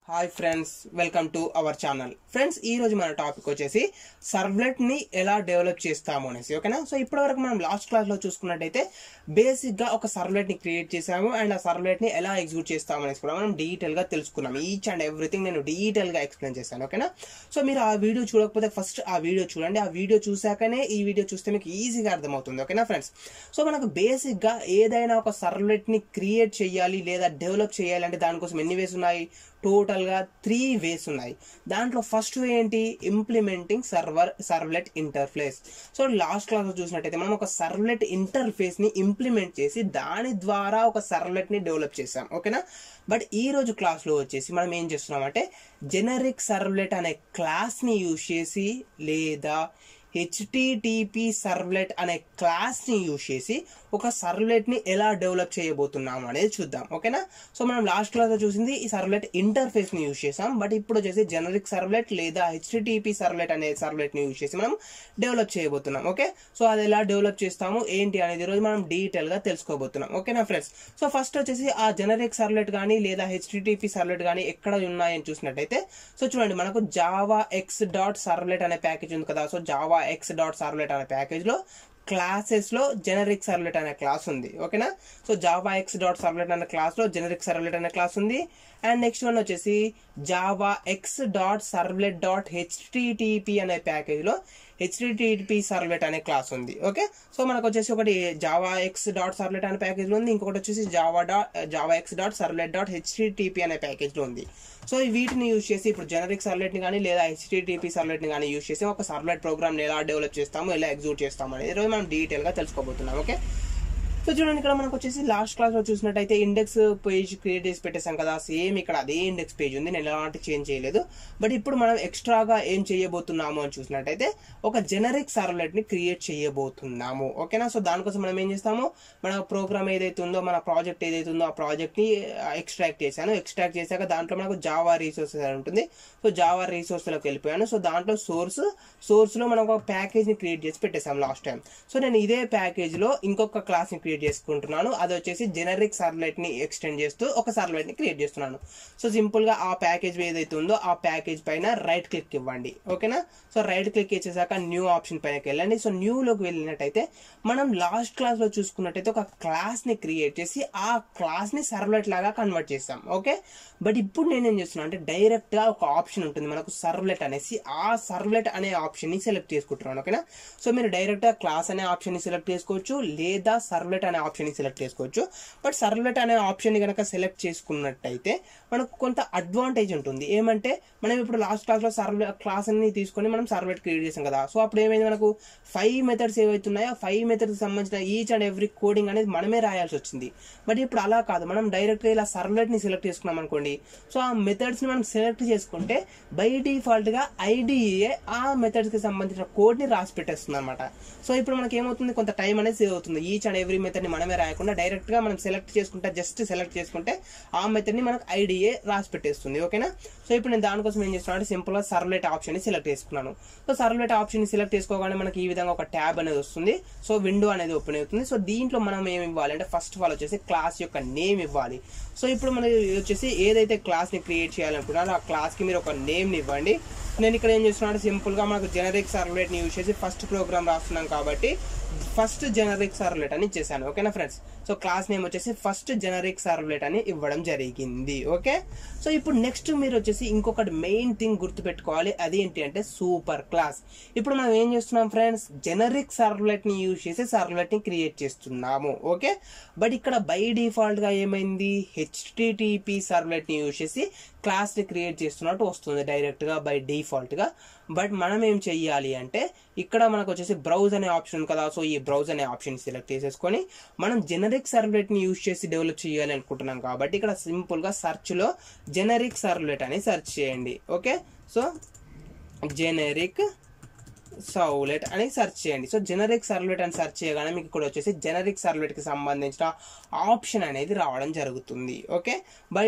hi friends welcome to our channel friends ఈ రోజు మన టాపిక్ వచ్చేసి సర్వ్లెట్ ని ఎలా డెవలప్ చేస్తాము అనేసి ఓకేనా సో ఇప్పటి వరకు మనం లాస్ట్ క్లాస్ లో చూసుకున్నట్టయితే బేసిక్ గా ఒక సర్వ్లెట్ ని క్రియేట్ చేసాము అండ్ ఆ సర్వ్లెట్ ని ఎలా ఎగ్జిక్యూట్ చేస్తాము అనేసి కూడా మనం డీటెయిల్ గా తెలుసుకున్నాం ఈచ్ అండ్ ఎవ్రీథింగ్ నేను డీటెయిల్ గా ఎక్స్ప్లెయిన్ చేశాను ఓకేనా సో మీరు ఆ వీడియో చూడకపోతే ఫస్ట్ ఆ వీడియో చూడండి ఆ వీడియో చూసాకనే ఈ వీడియో చూస్తే మీకు ఈజీగా అర్థమవుతుంది ఓకేనా ఫ్రెండ్స్ సో మనకు బేసిక్ గా ఏదైనా ఒక సర్వ్లెట్ ని క్రియేట్ చేయాలి లేదా డెవలప్ చేయాలి అంటే దానికోసం ఎన్ని వేస్ ఉన్నాయి టోటల్ గా త్రీ వేస్ ఉన్నాయి దాంట్లో ఫస్ట్ వే ఏంటి implementing server servlet interface so last class లో చూసినట్టయితే మనం ఒక సర్వ్లెట్ ఇంటర్ఫేస్ ని ఇంప్లిమెంట్ చేసి దాని ద్వారా ఒక సర్వ్లెట్ ని డెవలప్ చేసాం ఓకేనా బట్ ఈ రోజు క్లాస్ లో వచ్చేసి మనం ఏం చేస్తున్నాం అంటే జెనరిక్ సర్వ్లెట్ అనే క్లాస్ ని యూజ్ చేసి లేదా హెచ్టిటిపి సర్వ్లెట్ అనే క్లాస్ ని యూజ్ చేసి ఒక సర్వ్లెట్ ని ఎలా డెవలప్ చేయబోతున్నాం అనేది చూద్దాం ఓకేనా సో మనం లాస్ట్ క్లాస్ లో చూసింది ఈ సర్వ్లెట్ ఇంటర్ఫేస్ ని యూజ్ చేసాం బట్ ఇప్పుడు వచ్చేసి జనరిక్ సర్వ్లెట్ లేదా హెచ్టిటిపి సర్వ్లెట్ అనే సర్వ్లెట్ ని యూజ్ చేసి మనం డెవలప్ చేయబోతున్నాం ఓకే సో అది ఎలా డెవలప్ చేస్తాము ఏంటి అనేది ఈ రోజు మనం డీటెయిల్ గా తెలుసుకోబోతున్నాం ఓకేనా ఫ్రెండ్స్ సో ఫస్ట్ వచ్చేసి ఆ జనరిక్ సర్వ్లెట్ కానీ లేదా హెచ్టిటిపి సర్వ్లెట్ కానీ ఎక్కడ ఉన్నాయని చూసినట్టయితే సో చూడండి మనకు జావా ఎక్స్ డాట్ సర్వ్లెట్ అనే ప్యాకేజ్ ఉంది కదా so Java X dot servlet అనే ప్యాకేజ్ లో క్లాసెస్ లో జెనరిక్ సర్వ్లెట్ అనే క్లాస్ ఉంది ఓకేనా so Java X dot servlet అనే క్లాస్ లో జెనరిక్ సర్వ్లెట్ అనే క్లాస్ ఉంది అండ్ నెక్స్ట్ వన్ వచ్చేసి Java X dot servlet dot HTTP అనే ప్యాకేజ్ లో హెచ్టిటిపి సర్వ్లెట్ అనే క్లాస్ ఉంది ఓకే సో మనకు వచ్చేసి ఒకటి జావా ఎక్స్ డాట్ సర్వ్లెట్ అనే ప్యాకేజ్ లో ఉంది ఇంకొకటి వచ్చేసి Java dot Java X dot servlet dot HTTP అనే ప్యాకేజ్ లో ఉంది సో ఈ వీటిని యూజ్ చేసి ఇప్పుడు జనరిక్ సర్వ్లెట్ ని కానీ లేదా హెచ్టిటిపి సర్వ్లెట్ ని కానీ యూజ్ చేసి ఒక సర్వ్లెట్ ప్రోగ్రామ్ ఎలా డెవలప్ చేస్తాము ఎలా ఎగ్జిక్యూట్ చేస్తాము అనేది ఈరోజు మనం డీటెయిల్ గా తెలుసుకోబోతున్నాం ఓకే సో చూడండి ఇక్కడ మనకు వచ్చేసి లాస్ట్ క్లాస్ లో చూసినట్టయితే ఇండెక్స్ పేజ్ క్రియేట్ చేసి పెట్టేసాం కదా సేమ్ ఇక్కడ అదే ఇండెక్స్ పేజ్ ఉంది నేను ఎలాంటి చేంజ్ చేయలేదు బట్ ఇప్పుడు మనం ఎక్స్ట్రాగా ఏం చేయబోతున్నాము అని చూసినట్టయితే ఒక జెనరిక్ సర్వ్లెట్ ని క్రియేట్ చేయబోతున్నాము ఓకేనా సో దానికోసం మనం ఏం చేస్తాము మన ప్రోగ్రామ్ ఏదైతే ఉందో మన ప్రాజెక్ట్ ఏదైతే ఉందో ఆ ప్రాజెక్ట్ ని ఎక్స్ట్రాక్ట్ చేశాను ఎక్స్ట్రాక్ట్ చేశాక దాంట్లో మనకు జావా రీసోర్సెస్ అని ఉంటుంది సో జావా రీసోర్స్ లోకి వెళ్ళిపోయాను సో దాంట్లో సోర్స్ సోర్స్ లో మనం ఒక ప్యాకేజ్ ని క్రియేట్ చేసి పెట్టేసాం లాస్ట్ టైం సో నేను ఇదే ప్యాకేజ్ లో ఇంకొక క్లాస్ ని క్రియేట్ చేసుకుంటున్నాను అది వచ్చేసి జెనరిక్ సర్వ్లెట్ ని ఎక్స్టెండ్ చేస్తూ ఒక సర్వ్లెట్ ని క్రియేట్ చేస్తున్నాను సో సింపుల్ గా ఆ ప్యాకేజ్ ఏదైతే ఉందో ఆ ప్యాకేజ్ పైన రైట్ క్లిక్ ఇవ్వండి ఓకేనా సో రైట్ క్లిక్ ఇచ్చేసాక న్యూ ఆప్షన్ పైనకి వెళ్ళండి సో న్యూ లోకి వెళ్ళినట్టయితే మనం లాస్ట్ క్లాస్ లో చూసుకున్నట్టయితే ఒక క్లాస్ ని క్రియేట్ చేసి ఆ క్లాస్ ని సర్వ్లెట్ లాగా కన్వర్ట్ చేస్తాం ఓకే బట్ ఇప్పుడు నేను ఏం చేస్తున్నా అంటే డైరెక్ట్ గా ఒక ఆప్షన్ ఉంటుంది మనకు సర్వ్లెట్ అనేసి ఆ సర్వ్లెట్ అనే ఆప్షన్ ని సెలెక్ట్ చేసుకుంటున్నాను ఓకేనా సో మీరు డైరెక్ట్ గా క్లాస్ అనే ఆప్షన్ ని సెలెక్ట్ చేసుకోవచ్చు లేదా సర్వ్లెట్ అనే ఆప్షన్ ని సెలెక్ట్ చేసుకోవచ్చు బట్ సర్వ్లెట్ అనే ఆప్షన్ ని కనుక సెలెక్ట్ చేసుకున్నట్టయితే మనకు కొంత అడ్వాంటేజ్ ఉంటుంది ఏమంటే మనం ఇప్పుడు లాస్ట్ క్లాస్ లో సర్వ్లెట్ క్లాస్ అన్ని తీసుకొని మనం సర్వ్లెట్ క్రియేట్ చేసాం కదా సో అప్పుడు ఏమైంది మనకు ఫైవ్ మెథడ్స్ ఏవైతున్నాయో ఆ ఫైవ్ మెథడ్స్ సంబంధించిన ఈచ్ అండ్ ఎవ్రీ కోడింగ్ అనేది మనమే రాయాల్సి వచ్చింది బట్ ఇప్పుడు అలా కాదు మనం డైరెక్ట్ గా ఇలా సర్వ్లెట్ ని సెలెక్ట్ చేసుకున్నాం అనుకోండి సో ఆ మెథడ్స్ ని మనం సెలెక్ట్ చేసుకుంటే బై డిఫాల్ట్ గా ఐడిఏ ఆ మెథడ్స్ కి సంబంధించిన కోడ్ ని రాసి పెట్టేస్తుంది అనమాట సో ఇప్పుడు మనకి ఏమవుతుంది కొంత టైం అనేది సేవ్ అవుతుంది ఈచ్ అండ్ ఎవ్రీ మెథడ్ ని మనమే రాయకుండా డైరెక్ట్ గా మనం సెలెక్ట్ చేసుకుంటే జస్ట్ సెలెక్ట్ చేసుకుంటే ఆ మెథడ్ ని మనకు ఐడిఏ రాసి పెట్టేస్తుంది ఓకేనా సో ఇప్పుడు నేను దానికోసం ఏం చేస్తున్నాను అంటే సింపుల్ గా సర్వ్లెట్ ఆప్షన్ ని సెలెక్ట్ చేసుకున్నాను సో సర్వ్లెట్ ఆప్షన్ ని సెలెక్ట్ చేసుకోగానే మనకి ఈ విధంగా ఒక ట్యాబ్ అనేది వస్తుంది సో విండో అనేది ఓపెన్ అవుతుంది సో దీంట్లో మనం ఏమి ఇవ్వాలి అంటే ఫస్ట్ ఆఫ్ ఆల్ వచ్చేసి క్లాస్ యొక్క నేమ్ ఇవ్వాలి సో ఇప్పుడు మనకి వచ్చేసి ఏదైతే క్లాస్ ని క్రియేట్ చేయాలనుకున్నారో ఆ క్లాస్ కి మీరు ఒక నేమ్ ని ఇవ్వండి నేను ఇక్కడ ఏం చేస్తున్నాను సింపుల్ గా మనకు జనరిక్ సర్వ్లెట్ ని యూజ్ చేసి ఫస్ట్ ప్రోగ్రామ్ రాస్తున్నాం కాబట్టి ఫస్ట్ జనరిక్ సర్వ్లెట్ అని ఇచ్చేసాను ఓకేనా ఫ్రెండ్స్ సో క్లాస్ నేమ్ వచ్చేసి ఫస్ట్ జనరిక్ సర్వ్లెట్ అని ఇవ్వడం జరిగింది ఓకే సో ఇప్పుడు నెక్స్ట్ మీరు వచ్చేసి ఇంకొకటి మెయిన్ థింగ్ గుర్తుపెట్టుకోవాలి అది ఏంటి అంటే సూపర్ క్లాస్ ఇప్పుడు మనం ఏం చేస్తున్నాం ఫ్రెండ్స్ జనరిక్ సర్వ్లెట్ ని యూజ్ చేసి సర్వ్లెట్ ని క్రియేట్ చేస్తున్నాము ఓకే బట్ ఇక్కడ బై డిఫాల్ట్ గా ఏమైంది హెచ్టిటిపి సర్వ్లెట్ ని యూజ్ చేసి క్లాస్ ని క్రియేట్ చేస్తున్నట్టు వస్తుంది డైరెక్ట్ గా బై డిఫాల్ట్ గా బట్ మనం ఏం చెయ్యాలి అంటే ఇక్కడ మనకు వచ్చేసి బ్రౌజ్ అనే ఆప్షన్ ఉంది కదా సో ఈ బ్రౌజ్ అనే ఆప్షన్ సెలెక్ట్ చేసేసుకొని మనం జెనరిక్ సర్వ్లెట్ ని యూజ్ చేసి డెవలప్ చేయాలి అనుకుంటున్నాం కాబట్టి ఇక్కడ సింపుల్ గా సెర్చ్ లో జెనరిక్ సర్వ్లెట్ అని సెర్చ్ చేయండి ఓకే సో జెనరిక్ సర్వ్లెట్ అని సెర్చ్ చేయండి సో జెనరిక్ సర్వ్లెట్ అని సెర్చ్ చేయగానే మీకు ఇక్కడ వచ్చేసి జెనరిక్ సర్వ్లెట్ కి సంబంధించిన ఆప్షన్ అనేది రావడం జరుగుతుంది ఓకే బై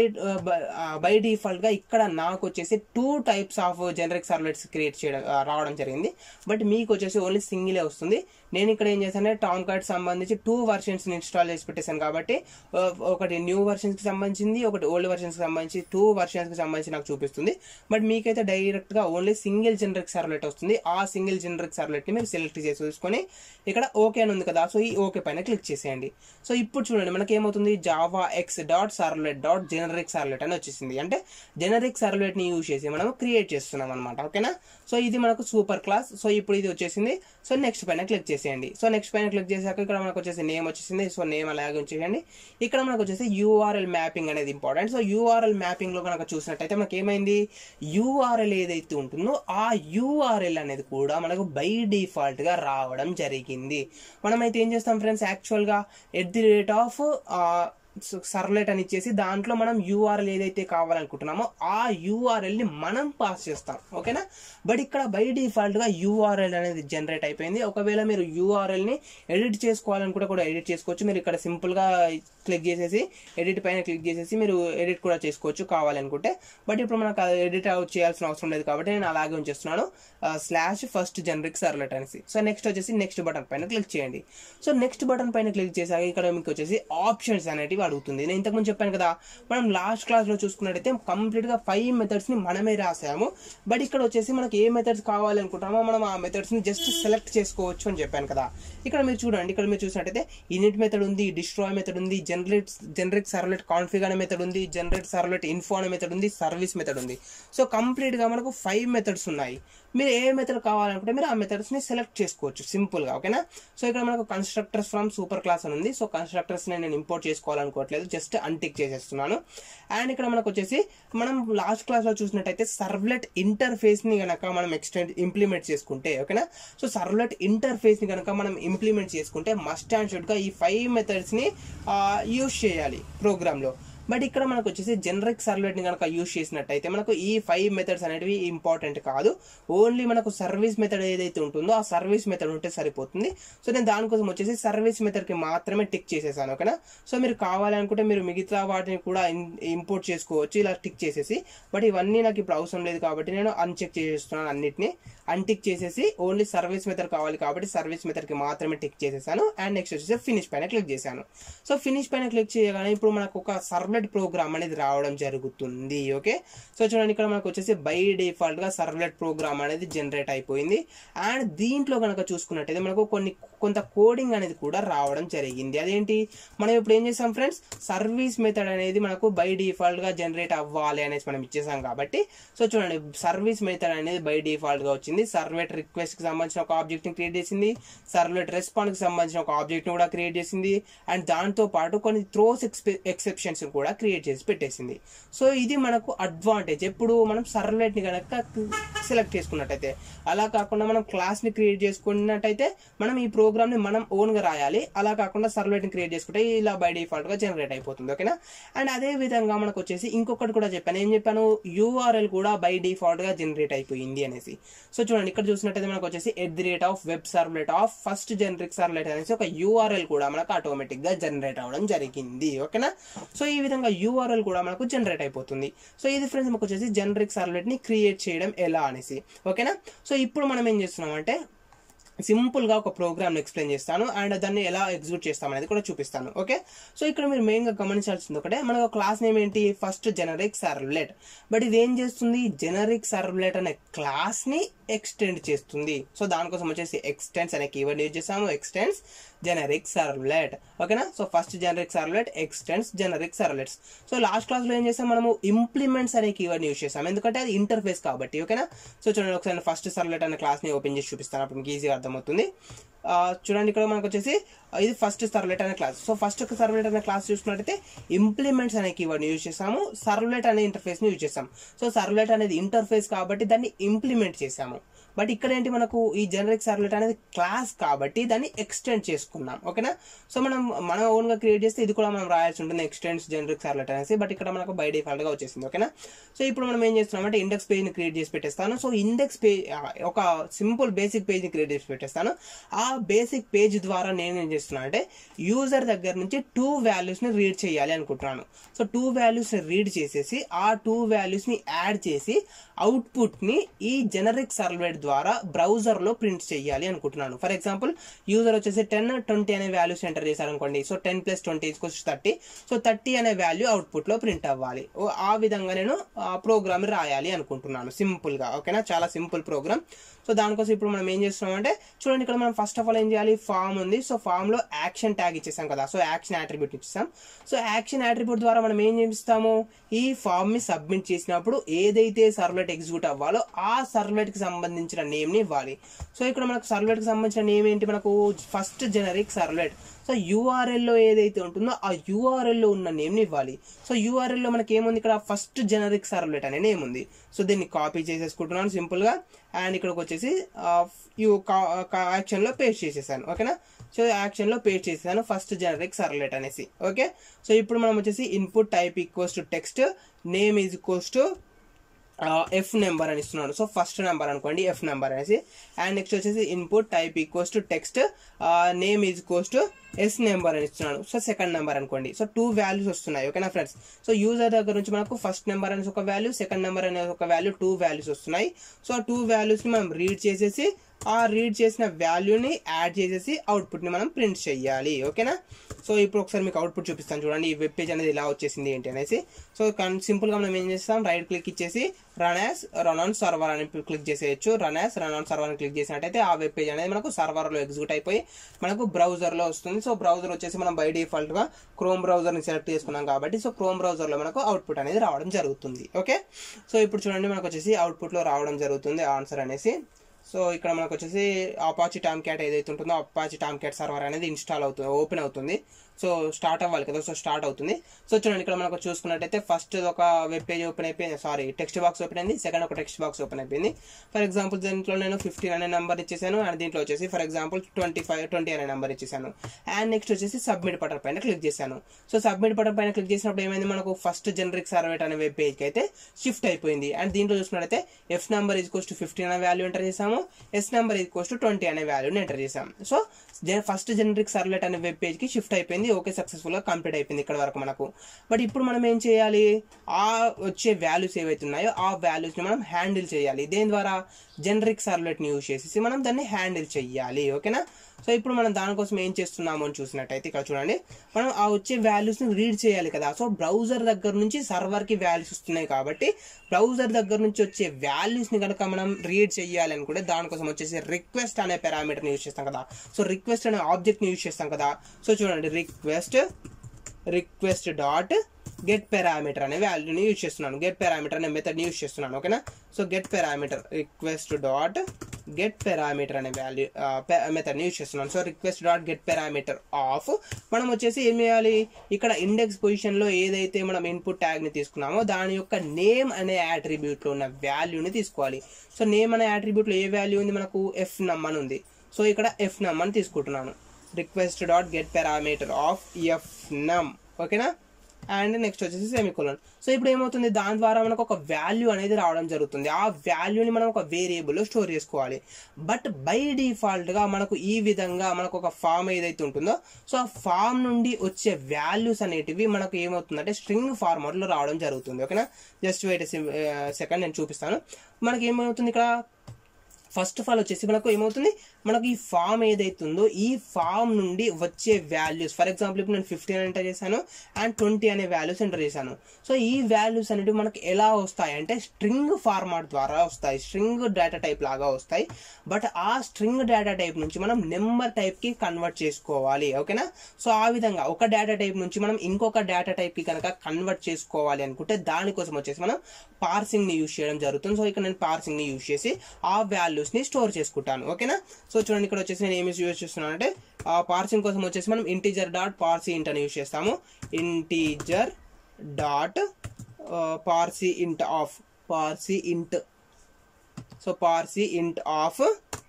బై డిఫాల్ట్ గా ఇక్కడ నాకు వచ్చేసి two types of generic servlets create చేయడం రావడం జరిగింది బట్ మీకు వచ్చేసి ఓన్లీ సింగిలే వస్తుంది నేను ఇక్కడ ఏం చేశాను టామ్ కార్డ్ సంబంధించి టూ వర్షన్స్ ఇన్స్టాల్ చేసి పెట్టేశాను కాబట్టి ఆ, ఒకటి న్యూ వర్షన్స్ కి సంబంధించింది ఒకటి ఓల్డ్ వర్షన్స్ కి సంబంధించి టూ వర్షన్స్ కి సంబంధించి నాకు చూపిస్తుంది బట్ మీకైతే డైరెక్ట్ గా ఓన్లీ సింగిల్ జనరిక్ సర్వలెట్ వస్తుంది ఆ సింగిల్ జనరిక్ సర్వలెట్ ని మీరు సెలెక్ట్ చేసి చూసుకొని ఇక్కడ ఓకే అని ఉంది కదా సో ఈ ఓకే పైన క్లిక్ చేసేయండి సో ఇప్పుడు చూడండి మనకి ఏమవుతుంది Java X dot servlet dot generic servlet అని వచ్చేసింది అంటే జనరిక్ సర్వలెట్ ని యూజ్ చేసి మనం క్రియేట్ చేస్తున్నాం అనమాట ఓకేనా సో ఇది మనకు సూపర్ క్లాస్ సో ఇప్పుడు ఇది వచ్చేసింది సో నెక్స్ట్ పైన క్లిక్ చేసేయండి సో నెక్స్ట్ పైన క్లిక్ చేశాక ఇక్కడ మనకు వచ్చేసి నేమ్ వచ్చేసింది సో నేమ్ అలాగే ఉంచేయండి ఇక్కడ మనకు వచ్చేసి యూఆర్ఎల్ మ్యాపింగ్ అనేది ఇంపార్టెంట్ సో యూఆర్ఎల్ మ్యాపింగ్ లో కనుక చూసినట్టయితే మనకి ఏమైంది యూఆర్ఎల్ ఏదైతే ఉంటుందో ఆ యూఆర్ఎల్ అనేది కూడా మనకు బై డిఫాల్ట్ గా రావడం జరిగింది మనమైతే ఏం చేస్తాం ఫ్రెండ్స్ యాక్చువల్ గా at the rate of servlet అని ఇచ్చేసి దాంట్లో మనం యూఆర్ఎల్ ఏదైతే కావాలనుకుంటున్నామో ఆ యూఆర్ఎల్ ని మనం పాస్ చేస్తాం ఓకేనా బట్ ఇక్కడ బై డిఫాల్ట్ గా యూఆర్ఎల్ అనేది జనరేట్ అయిపోయింది ఒకవేళ మీరు యూఆర్ఎల్ ని ఎడిట్ చేసుకోవాలనుకుంటే కూడా ఎడిట్ చేసుకోవచ్చు మీరు ఇక్కడ సింపుల్ గా క్లిక్ చేసేసి ఎడిట్ పైన క్లిక్ చేసేసి మీరు ఎడిట్ కూడా చేసుకోవచ్చు కావాలనుకుంటే బట్ ఇప్పుడు మనకు ఎడిట్ చేయాల్సిన అవసరం లేదు కాబట్టి నేను అలాగే ఉంచేస్తున్నాను స్లాష్ ఫస్ట్ జనరిక్ సర్లెట్ అనేసి సో నెక్స్ట్ వచ్చేసి నెక్స్ట్ బటన్ పైన క్లిక్ చేయండి సో నెక్స్ట్ బటన్ పైన క్లిక్ చేశాక ఇక్కడ మీకు వచ్చేసి ఆప్షన్స్ అనేటివి అడుగుతుంది నేను ఇంతకుముందు చెప్పాను కదా మనం లాస్ట్ క్లాస్ లో చూసుకున్నట్టయితే కంప్లీట్ గా ఫైవ్ మెథడ్స్ ని మనమే రాసాము బట్ ఇక్కడ వచ్చేసి మనకి ఏ మెథడ్స్ కావాలనుకుంటామో మనం ఆ మెథడ్స్ ని జస్ట్ సెలెక్ట్ చేసుకోవచ్చు అని చెప్పాను కదా ఇక్కడ మీరు చూడండి ఇక్కడ మీరు చూసినట్టయితే ఇనిట్ మెథడ్ ఉంది డిస్ట్రాయ్ మెథడ్ ఉంది జనరేట్ జనరేట్ సర్వలెట్ కాన్ఫిగ్ అనే మెథడ్ ఉంది జనరేట్ సర్వలెట్ ఇన్ఫో అనే మెథడ్ ఉంది సర్వీస్ మెథడ్ ఉంది సో కంప్లీట్ గా మనకు ఫైవ్ మెథడ్స్ ఉన్నాయి మీరు ఏ మెథడ్ కావాలనుకుంటే మీరు ఆ మెథడ్స్ ని సెలెక్ట్ చేసుకోవచ్చు సింపుల్ గా ఓకేనా సో ఇక్కడ మనకు కన్స్ట్రక్టర్స్ ఫ్రమ్ సూపర్ క్లాస్ అని ఉంది సో కన్స్ట్రక్టర్స్ ని నేను ఇంపోర్ట్ చేసుకోవాలనుకోవట్లేదు జస్ట్ అన్టిక్ చేసేస్తున్నాను అండ్ ఇక్కడ మనకు వచ్చేసి మనం లాస్ట్ క్లాస్ లో చూసినట్టయితే సర్వ్లెట్ ఇంటర్ఫేస్ ని గనక మనం ఎక్స్టెండ్ ఇంప్లిమెంట్ చేసుకుంటే ఓకేనా సో సర్వ్లెట్ ఇంటర్ఫేస్ ని గనక మనం ఇంప్లిమెంట్ చేసుకుంటే మస్ట్ అండ్ షుడ్ గా ఈ ఫైవ్ మెథడ్స్ ని యూజ్ చేయాలి ప్రోగ్రామ్ లో బట్ ఇక్కడ మనకు వచ్చేసి జనరిక్ సర్వ్లెట్ ని కనుక యూజ్ చేసినట్టయితే మనకు ఈ ఫైవ్ మెథడ్స్ అనేటివి ఇంపార్టెంట్ కాదు ఓన్లీ మనకు సర్వీస్ మెథడ్ ఏదైతే ఉంటుందో ఆ సర్వీస్ మెథడ్ ఉంటే సరిపోతుంది సో నేను దానికోసం వచ్చేసి సర్వీస్ మెథడ్ కి మాత్రమే టిక్ చేసేసాను ఓకేనా సో మీరు కావాలనుకుంటే మీరు మిగతా వాటిని కూడా ఇంపోర్ట్ చేసుకోవచ్చు ఇలా టిక్ చేసేసి బట్ ఇవన్నీ నాకు ఇప్పుడు అవసరం లేదు కాబట్టి నేను అన్చెక్ చేసేస్తున్నాను అన్నిటిని అన్టిక్ చేసేసి ఓన్లీ సర్వీస్ మెథడ్ కావాలి కాబట్టి సర్వీస్ మెథడ్ కి మాత్రమే టిక్ చేసేసాను అండ్ నెక్స్ట్ వచ్చేసి ఫినిష్ పైన క్లిక్ చేశాను సో ఫినిష్ పైన క్లిక్ చేయగానే ఇప్పుడు మనకు ఒక సర్వ్లెట్ ప్రోగ్రామ్ అనేది రావడం జరుగుతుంది ఓకే సో చూడండి ఇక్కడ మనకు వచ్చేసి బై డిఫాల్ట్ గా సర్వ్లెట్ ప్రోగ్రామ్ అనేది జనరేట్ అయిపోయింది అండ్ దీంట్లో కనుక చూసుకున్నట్టయితే మనకు కొన్ని కొంత కోడింగ్ అనేది కూడా రావడం జరిగింది అదేంటి మనం ఇప్పుడు ఏం చేసాం ఫ్రెండ్స్ సర్వీస్ మెథడ్ అనేది మనకు బై డిఫాల్ట్ గా జనరేట్ అవ్వాలి అనేసి మనం ఇచ్చేసాం కాబట్టి సో చూడండి సర్వీస్ మెథడ్ అనేది బై డిఫాల్ట్ గా వచ్చింది సర్వెట్ రిక్వెస్ట్ కి సంబంధించిన ఒక ఆబ్జెక్ట్ ని క్రియేట్ చేసింది సర్వెట్ రెస్పాన్స్ కి సంబంధించిన ఒక ఆబ్జెక్ట్ ని కూడా క్రియేట్ చేసింది అండ్ దాంతో పాటు కొన్ని త్రోస్ ఎక్సెప్షన్స్ కూడా క్రియేట్ చేసి పెట్టేసింది సో ఇది మనకు అడ్వాంటేజ్ ఎప్పుడు మనం సర్వెట్ ని కనుక సెలెక్ట్ చేసుకున్నట్టయితే అలా కాకుండా మనం క్లాస్ ని క్రియేట్ చేసుకున్నట్టయితే మనం ఈ ప్రోగ్రామ్ ని మనం ఓన్ గా రాయాలి అలా కాకుండా సర్వెట్ ని క్రియేట్ చేసుకుంటే ఇలా బై డిఫాల్ట్ గా జనరేట్ అయిపోతుంది ఓకేనా అండ్ అదే విధంగా మనకు వచ్చేసి ఇంకొకటి కూడా చెప్పాను ఏం చెప్పాను యూఆర్ఎల్ కూడా బై డిఫాల్ట్ గా జనరేట్ అయిపోయింది అనేసి సో చూడండి ఇక్కడ చూసినట్టయితే మనకు వచ్చేసి at the rate of web servlet of first generic servlet అనేసి ఒక యూఆర్ఎల్ కూడా మనకు ఆటోమేటిక్ గా జనరేట్ అవడం జరిగింది ఓకేనా సో ఈ విధంగా యూఆర్ఎల్ కూడా మనకు జనరేట్ అయిపోతుంది సో ఇది ఫ్రెండ్స్ మనకు వచ్చేసి జనరిక్ సర్వ్లెట్ ని క్రియేట్ చేయడం ఎలా అనేసి ఓకేనా సో ఇప్పుడు మనం ఏం చేస్తున్నాం అంటే సింపుల్ గా ఒక ప్రోగ్రామ్ ఎక్స్ప్లెయిన్ చేస్తాను అండ్ దాన్ని ఎలా ఎగ్జిక్యూట్ చేస్తాం అనేది కూడా చూపిస్తాను ఓకే సో ఇక్కడ మీరు మెయిన్ గా గమనించాల్సింది ఒకటే మనకు క్లాస్ నేమ్ ఏంటి ఫస్ట్ జనరిక్ సర్వ్లెట్ బట్ ఇది ఏం చేస్తుంది జనరిక్ సర్వ్లెట్ అనే క్లాస్ ని ఎక్స్టెండ్ చేస్తుంది సో దానికోసం వచ్చేసి ఎక్స్టెన్స్ అనే కీవర్డ్ యూజ్ చేసాము ఎక్స్టెన్స్ జనరిక్ సర్వ్లెట్ ఓకేనా so first generic servlet extends generic servlets so last class లో ఏం చేసాం మనము ఇంప్లిమెంట్స్ అనే కీవర్డ్ యూజ్ చేసాం ఎందుకంటే అది ఇంటర్ఫేస్ కాబట్టి ఓకేనా సో చూడండి ఒకసారి ఫస్ట్ సర్వ్లెట్ అనే క్లాస్ ని ఓపెన్ చేసి చూపిస్తాను అప్పుడు మీకు ఈజీగా అర్థమవుతుంది ఆ, చూడండి ఇక్కడ మనకు వచ్చేసి ఇది ఫస్ట్ సర్వ్లెట్ అనే క్లాస్ సో ఫస్ట్ సర్వ్లెట్ అనే క్లాస్ చూసుకున్నట్టయితే ఇంప్లిమెంట్స్ అనే కీవర్డ్ యూజ్ చేసాము సర్వ్లెట్ అనే ఇంటర్ఫేస్ ని యూజ్ చేసాం సో సర్వ్లెట్ అనేది ఇంటర్ఫేస్ కాబట్టి దాన్ని ఇంప్లిమెంట్ చేసాము బట్ ఇక్కడ ఏంటి మనకు ఈ జనరిక్ సర్వ్లెట్ అనేది క్లాస్ కాబట్టి దాన్ని ఎక్స్టెండ్ చేసుకున్నాం ఓకేనా సో మనం మన ఓన్ గా క్రియేట్ చేస్తే ఇది కూడా మనం రాయాల్సి ఉంటుంది ఎక్స్టెండ్స్ జనరిక్ సర్వ్లెట్ అనేసి బట్ ఇక్కడ మనకు బై డిఫాల్ట్ గా వచ్చేసింది ఓకేనా సో ఇప్పుడు మనం ఏం చేస్తున్నాం అంటే ఇండెక్స్ పేజ్ ని క్రియేట్ చేసి పెట్టేస్తాను సో ఇండెక్స్ పేజ్ ఒక సింపుల్ బేసిక్ పేజ్ ని క్రియేట్ చేసి పెట్టేస్తాను ఆ బేసిక్ పేజ్ ద్వారా నేను ఏం చేస్తున్నాను అంటే యూజర్ దగ్గర నుంచి టూ వాల్యూస్ ని రీడ్ చేయాలి అనుకుంటున్నాను సో టూ వాల్యూస్ ని రీడ్ చేసేసి ఆ టూ వాల్యూస్ ని యాడ్ చేసి అవుట్పుట్ ని ఈ జనరిక్ సర్వ్లెట్ ద్వారా బ్రౌజర్లో ప్రింట్ చేయాలి అనుకుంటున్నాను ఫర్ ఎగ్జాంపుల్ యూజర్ వచ్చేసి టెన్ ట్వంటీ అనే వాల్యూస్ ఎంటర్ చేశారనుకోండి so ten plus twenty equals thirty so thirty అనే వాల్యూ అవుట్పుట్లో ప్రింట్ అవ్వాలి ఓ, ఆ విధంగా నేను ప్రోగ్రామ్ రాయాలి అనుకుంటున్నాను సింపుల్గా ఓకేనా చాలా సింపుల్ ప్రోగ్రామ్ సో దానికోసం ఇప్పుడు మనం ఏం చేస్తున్నాం అంటే చూడండి ఇక్కడ మనం ఫస్ట్ ఆఫ్ ఆల్ ఏం చేయాలి ఫామ్ ఉంది సో ఫామ్ లో యాక్షన్ ట్యాగ్ ఇచ్చేసాం కదా సో యాక్షన్ అట్రిబ్యూట్ ఇచ్చేసాం సో యాక్షన్ అట్రిబ్యూట్ ద్వారా మనం ఏం చేస్తాము ఈ ఫామ్ ని సబ్మిట్ చేసినప్పుడు ఏదైతే సర్వ్లెట్ ఎగ్జిక్యూట్ అవ్వాలో ఆ సర్వ్లెట్ కి సంబంధించిన నేమ్ ని ఇవ్వాలి సో ఇక్కడ మనకు సర్వ్లెట్ కి సంబంధించిన నేమ్ ఏంటి మనకు first generic servlet so URL లో ఏదైతే ఉంటుందో ఆ URL లో ఉన్న నేమ్ ని ఇవ్వాలి సో URL లో మనకి ఏముంది ఇక్కడ ఫస్ట్ జనరిక్ సర్వ్లెట్ అనే నేమ్ ఉంది సో దీన్ని కాపీ చేసేసుకుంటున్నాను సింపుల్ గా అండ్ ఇక్కడికి వచ్చేసి యూ యాక్షన్ లో పేస్ట్ చేసేసాను ఓకేనా సో యాక్షన్ లో పేస్ట్ చేసేసాను ఫస్ట్ జనరిక్ సర్వ్లెట్ అనేసి ఓకే సో ఇప్పుడు మనం వచ్చేసి input type equals to text name is equals to F number అని ఇస్తున్నాను సో ఫస్ట్ నెంబర్ అనుకోండి ఎఫ్ నెంబర్ అనేసి అండ్ నెక్స్ట్ వచ్చేసి input type equals to text name is equals to S number అని ఇస్తున్నాను సో సెకండ్ నెంబర్ అనుకోండి so two values వస్తున్నాయి ఓకేనా ఫ్రెండ్స్ సో యూజర్ దగ్గర నుంచి మనకు ఫస్ట్ నెంబర్ అనేసి ఒక వాల్యూ సెకండ్ నెంబర్ అనే ఒక వాల్యూ టూ వాల్యూస్ వస్తున్నాయి సో ఆ టూ వాల్యూస్ ని మనం రీడ్ చేసేసి ఆ రీడ్ చేసిన వాల్యూని యాడ్ చేసేసి అవుట్పుట్ ని మనం ప్రింట్ చేయాలి ఓకేనా సో ఇప్పుడు ఒకసారి మీకు అవుట్పుట్ చూపిస్తాను చూడండి ఈ వెబ్ పేజ్ అనేది ఇలా వచ్చేసింది ఏంటి అనేసి సో సింపుల్ గా మనం ఏం చేస్తాం రైట్ క్లిక్ ఇచ్చేసి run as run on server అని క్లిక్ చేసేయచ్చు run as run on server అని క్లిక్ చేసినట్టయితే ఆ వెబ్ పేజ్ అనేది మనకు సర్వర్ లో ఎగ్జిక్యూట్ అయిపోయి మనకు బ్రౌజర్ లో వస్తుంది సో బ్రౌజర్ వచ్చేసి మనం బై డిఫాల్ట్ గా క్రోమ్ బ్రౌజర్ ని సెలెక్ట్ చేసుకున్నాం కాబట్టి సో క్రోమ్ బ్రౌజర్ లో మనకు అవుట్పుట్ అనేది రావడం జరుగుతుంది ఓకే సో ఇప్పుడు చూడండి మనకు వచ్చేసి అవుట్పుట్ లో రావడం జరుగుతుంది ఆన్సర్ అనేసి సో ఇక్కడ మనకు వచ్చేసి అపాచి టామ్ క్యాట్ ఏదైతే ఉంటుందో అపాచి టామ్ క్యాట్ సర్వర్ అనేది ఇన్స్టాల్ అవుతుంది ఓపెన్ అవుతుంది సో స్టార్ట్ అవ్వాలి కదా సో స్టార్ట్ అవుతుంది సో చూడండి ఇక్కడ మనకు చూసుకున్నట్టయితే ఫస్ట్ ఒక వెబ్ పేజ్ ఓపెన్ అయిపోయింది సారీ టెక్స్ట్ బాక్స్ ఓపెన్ అయింది సెకండ్ ఒక టెక్స్ట్ బాక్స్ ఓపెన్ అయిపోయింది ఫర్ ఎగ్జాంపుల్ దీంట్లో నేను ఫిఫ్టీన్ అనే నెంబర్ ఇచ్చేసాను అండ్ దీంట్లో వచ్చేసి for example twenty five twenty అనే నెంబర్ ఇచ్చేసాను అండ్ నెక్స్ట్ వచ్చేసి సబ్మిట్ బటన్ పైన క్లిక్ చేశాను సో సబ్మిట్ బటన్ పైన క్లిక్ చేసినప్పుడు ఏమైంది మనకు ఫస్ట్ జనరిక్ సర్వేట్ అనే వెబ్ పేజ్కి అయితే షిఫ్ట్ అయిపోయింది అండ్ దీంట్లో చూసుకున్నట్టయితే ఎఫ్ నెంబర్ ఈజ్ కోస్ట్ ఫిఫ్టీన్ అనే వాల్యూ ఎంటర్ చేసాము ఎస్ నెంబర్ ఈజ్ కోస్ట్ ట్వంటీ అనే వాల్యూని ఎంటర్ చేసాం సో ఫస్ట్ జనరిక్ సర్వ్లెట్ అనే వెబ్ పేజ్ కి షిఫ్ట్ అయిపోయింది ఓకే సక్సెస్ఫుల్ గా కంప్లీట్ అయిపోయింది ఇక్కడ వరకు మనకు బట్ ఇప్పుడు మనం ఏం చేయాలి ఆ వచ్చే వాల్యూస్ ఏవైతే ఉన్నాయో ఆ వాల్యూస్ ని మనం హ్యాండిల్ చేయాలి దేని ద్వారా జనరిక్ సర్వ్లెట్ ని యూజ్ చేసేసి మనం దాన్ని హ్యాండిల్ చేయాలి ఓకేనా సో ఇప్పుడు మనం దానికోసం ఏం చేస్తున్నాము అని చూసినట్టయితే ఇక్కడ చూడండి మనం ఆ వచ్చే వాల్యూస్ ని రీడ్ చేయాలి కదా సో బ్రౌజర్ దగ్గర నుంచి సర్వర్ కి వాల్యూస్ వస్తున్నాయి కాబట్టి బ్రౌజర్ దగ్గర నుంచి వచ్చే వాల్యూస్ ని కనుక మనం రీడ్ చేయాలి అనుకుంటే దానికోసం వచ్చేసి రిక్వెస్ట్ అనే పారామీటర్ ని యూజ్ చేస్తాం కదా సో రిక్వెస్ట్ అనే ఆబ్జెక్ట్ ని యూజ్ చేస్తాం కదా సో చూడండి request request dot get parameter అనే వాల్యూని యూజ్ చేస్తున్నాను గెట్ పారామీటర్ అనే మెథడ్ యూజ్ చేస్తున్నాను ఓకేనా so get parameter request dot get parameter అనే వాల్యూ మెథడ్ని యూజ్ చేస్తున్నాను so request dot get parameter of మనం వచ్చేసి ఏం చేయాలి ఇక్కడ ఇండెక్స్ పొజిషన్లో ఏదైతే మనం ఇన్పుట్ ట్యాగ్ని తీసుకున్నామో దాని యొక్క నేమ్ అనే యాట్రిబ్యూట్లో ఉన్న వాల్యూని తీసుకోవాలి సో నేమ్ అనే యాట్రిబ్యూట్లో ఏ వాల్యూ ఉంది మనకు ఎఫ్ నమ్ అని ఉంది సో ఇక్కడ ఎఫ్ నమ్ అని తీసుకుంటున్నాను request dot get parameter of F num ఓకేనా అండ్ నెక్స్ట్ వచ్చేసి సెమికోలన్ సో ఇప్పుడు ఏమవుతుంది దాని ద్వారా మనకు ఒక వాల్యూ అనేది రావడం జరుగుతుంది ఆ వాల్యూని మనం ఒక వేరియబుల్లో స్టోర్ చేసుకోవాలి బట్ బై డిఫాల్ట్గా మనకు ఈ విధంగా మనకు ఒక ఫామ్ ఏదైతే ఉంటుందో సో ఆ ఫామ్ నుండి వచ్చే వాల్యూస్ అనేటివి మనకు ఏమవుతుందంటే స్ట్రింగ్ ఫార్మాట్లో రావడం జరుగుతుంది ఓకేనా జస్ట్ వెయిట్ సెకండ్ నేను చూపిస్తాను మనకి ఏమవుతుంది ఇక్కడ ఫస్ట్ ఆఫ్ ఆల్ వచ్చేసి మనకు ఏమవుతుంది మనకు ఈ ఫామ్ ఏదైతే ఉందో ఈ ఫామ్ నుండి వచ్చే వాల్యూస్ ఫర్ ఎగ్జాంపుల్ ఇప్పుడు నేను ఫిఫ్టీన్ ఎంటర్ చేశాను అండ్ ట్వంటీ అనే వాల్యూస్ ఎంటర్ చేశాను సో ఈ వాల్యూస్ అనేవి మనకు ఎలా వస్తాయి అంటే స్ట్రింగ్ ఫార్మాట్ ద్వారా వస్తాయి స్ట్రింగ్ డేటా టైప్ లాగా వస్తాయి బట్ ఆ స్ట్రింగ్ డేటా టైప్ నుంచి మనం నెంబర్ టైప్ కి కన్వర్ట్ చేసుకోవాలి ఓకేనా సో ఆ విధంగా ఒక డేటా టైప్ నుంచి మనం ఇంకొక డేటా టైప్ కి కనుక కన్వర్ట్ చేసుకోవాలి అనుకుంటే దానికోసం వచ్చేసి మనం పార్సింగ్ ని యూజ్ చేయడం జరుగుతుంది సో ఇక్కడ నేను పార్సింగ్ ని యూజ్ చేసి ఆ వాల్యూస్ ని స్టోర్ చేసుకుంటాను ఓకేనా సో చూడండి ఇక్కడ వచ్చేసి నేను ఏమి యూజ్ చేస్తున్నాను అంటే ఆ పార్సింగ్ కోసం వచ్చేసి మనం ఇంటీజర్ డాట్ పార్సీ ఇంట్ అని యూజ్ చేస్తాము integer dot Parsi int of Parsi ఇంట్ so parse int of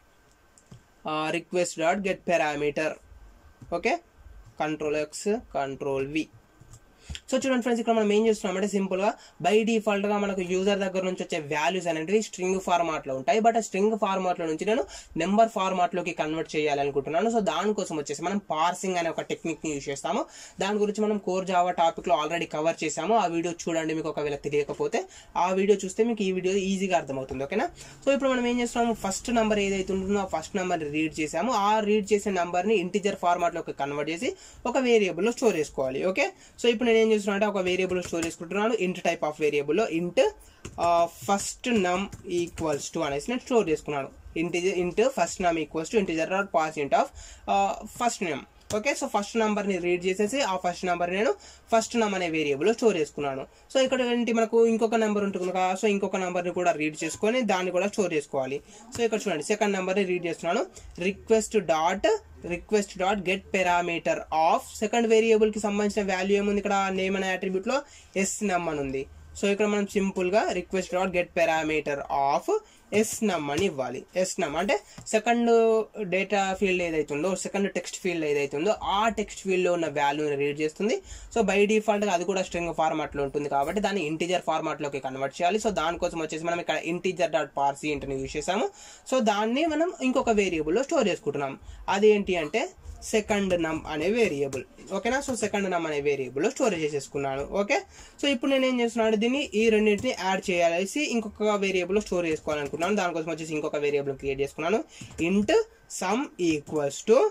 request dot get parameter okay control X control V so చూడండి ఫ్రెండ్స్ ఇక్కడ మనం ఏం చేస్తున్నాం అంటే సింపుల్ గా బై డిఫాల్ట్ గా మనకు యూజర్ దగ్గర నుంచి వచ్చే వాల్యూస్ అనేవి స్ట్రింగ్ ఫార్మాట్ లో ఉంటాయి బట్ ఆ స్ట్రింగ్ ఫార్మాట్ లో నుంచి నేను నెంబర్ ఫార్మాట్ లోకి కన్వర్ట్ చేయాలనుకుంటున్నాను సో దానికోసం వచ్చేసి మనం పార్సింగ్ అనే ఒక టెక్నిక్ ని యూజ్ చేస్తాము దాని గురించి మనం కోర్ జావా టాపిక్ లో ఆల్రెడీ కవర్ చేసాము ఆ వీడియో చూడండి మీకు ఒకవేళ తెలియకపోతే ఆ వీడియో చూస్తే మీకు ఈ వీడియో ఈజీగా అర్థమవుతుంది ఓకేనా సో ఇప్పుడు మనం ఏం చేస్తున్నాము ఫస్ట్ నంబర్ ఏదైతే ఉంటుందో ఆ ఫస్ట్ నంబర్ రీడ్ చేసాము ఆ రీడ్ చేసే నంబర్ ని ఇంటిజర్ ఫార్మాట్ లోకి కన్వర్ట్ చేసి ఒక వేరియబుల్ లో స్టోర్ చేసుకోవాలి ఓకే సో ఇప్పుడు నేను ఏం చేస్తున్నా అంటే ఒక వేరియబుల్ స్టోర్ చేసుకుంటున్నాను ఇంట్ టైప్ ఆఫ్ వేరియబుల్ లో ఇంట్ ఫస్ట్ నమ్ ఈక్వల్స్ టు అనేసి నేను స్టోర్ చేసుకున్నాను integer int first num equals to integer R parse int of first num okay so first number ని రీడ్ చేసేసి ఆ ఫస్ట్ నంబర్ నేను ఫస్ట్ నమ్ అనే వేరియబుల్ స్టోర్ చేసుకున్నాను సో ఇక్కడ ఏంటి మనకు ఇంకొక నెంబర్ ఉంటుంది కదా సో ఇంకొక నెంబర్ ని కూడా రీడ్ చేసుకొని దాన్ని కూడా స్టోర్ చేసుకోవాలి సో ఇక్కడ చూడండి సెకండ్ నెంబర్ ని రీడ్ చేస్తున్నాను request dot request dot get parameter of second variable కి సంబంధించిన వాల్యూ ఏముంది ఇక్కడ నేమ్ అనే అట్రిబ్యూట్ లో ఎస్ నమ్ అని ఉంది సో ఇక్కడ మనం సింపుల్ గా request dot get parameter of S num అని ఇవ్వాలి ఎస్ నమ్ అంటే సెకండ్ డేటా ఫీల్డ్ ఏదైతే ఉందో సెకండ్ టెక్స్ట్ ఫీల్డ్ ఏదైతే ఉందో ఆ టెక్స్ట్ ఫీల్డ్ లో ఉన్న వాల్యూని రీడ్ చేస్తుంది సో బై డిఫాల్ట్ గా అది కూడా స్ట్రింగ్ ఫార్మాట్ లో ఉంటుంది కాబట్టి దాన్ని ఇంటీజర్ ఫార్మాట్ లోకి కన్వర్ట్ చేయాలి సో దానికోసం వచ్చేసి మనం ఇక్కడ ఇంటీజర్ డాట్ పార్సీ ఇంటర్ని యూజ్ చేసాము సో దాన్ని మనం ఇంకొక వేరియబుల్ లో స్టోర్ చేసుకుంటున్నాం అదేంటి అంటే సెకండ్ నమ్ అనే వేరియబుల్ ఓకేనా సో సెకండ్ నమ్ అనే వేరియబుల్ లో స్టోరేజ్ చేసేసుకున్నాను ఓకే సో ఇప్పుడు నేను ఏం చేస్తున్నాను దీన్ని ఈ రెండింటిని యాడ్ చేయాలేసి ఇంకొక వేరియబుల్ లో స్టోర్ చేసుకోవాలనుకున్నాను దానికోసం వచ్చేసి ఇంకొక వేరియబుల్ క్రియేట్ చేసుకున్నాను int sum equals to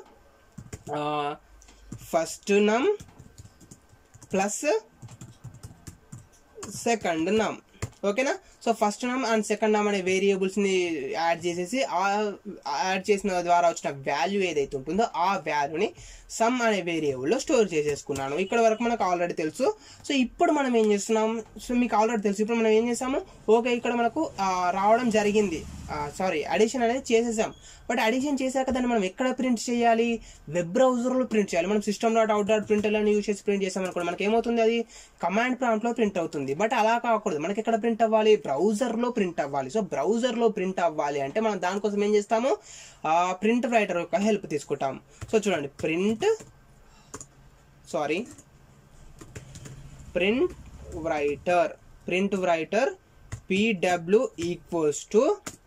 first num plus second num ఓకేనా so first num and second num అనే వేరియబుల్స్ ని యాడ్ చేసేసి ఆ యాడ్ చేసిన ద్వారా వచ్చిన వాల్యూ ఏదైతే ఉంటుందో ఆ వాల్యూని సమ్ అనే వేరియబుల్ లో స్టోర్ చేసేసుకున్నాను ఇక్కడ వరకు మనకు ఆల్రెడీ తెలుసు సో ఇప్పుడు మనం ఏం చేస్తున్నాం సో మీకు ఆల్రెడీ తెలుసు ఇప్పుడు మనం ఏం చేసాము ఓకే ఇక్కడ మనకు ఆ, రావడం జరిగింది సారీ అడిషన్ అనేది చేసేసాం బట్ అడిషన్ చేశాక దాన్ని మనం ఎక్కడ ప్రింట్ చేయాలి వెబ్ బ్రౌజర్ లో ప్రింట్ చేయాలి మనం system dot out dot print అని యూజ్ చేసి ప్రింట్ చేసాం అనుకోండి మనకి ఏమవుతుంది అది కమాండ్ ప్రాంప్ట్ లో ప్రింట్ అవుతుంది బట్ అలా కాకూడదు మనకి ఎక్కడ ప్రింట్ అవ్వాలి బ్రౌజర్ లో ప్రింట్ అవ్వాలి సో బ్రౌజర్ లో ప్రింట్ అవ్వాలి అంటే మనం దానికోసం ఏం చేస్తాము ప్రింట్ రైటర్ యొక్క హెల్ప్ తీసుకుంటాం సో చూడండి print sorry print writer print writer pw equals to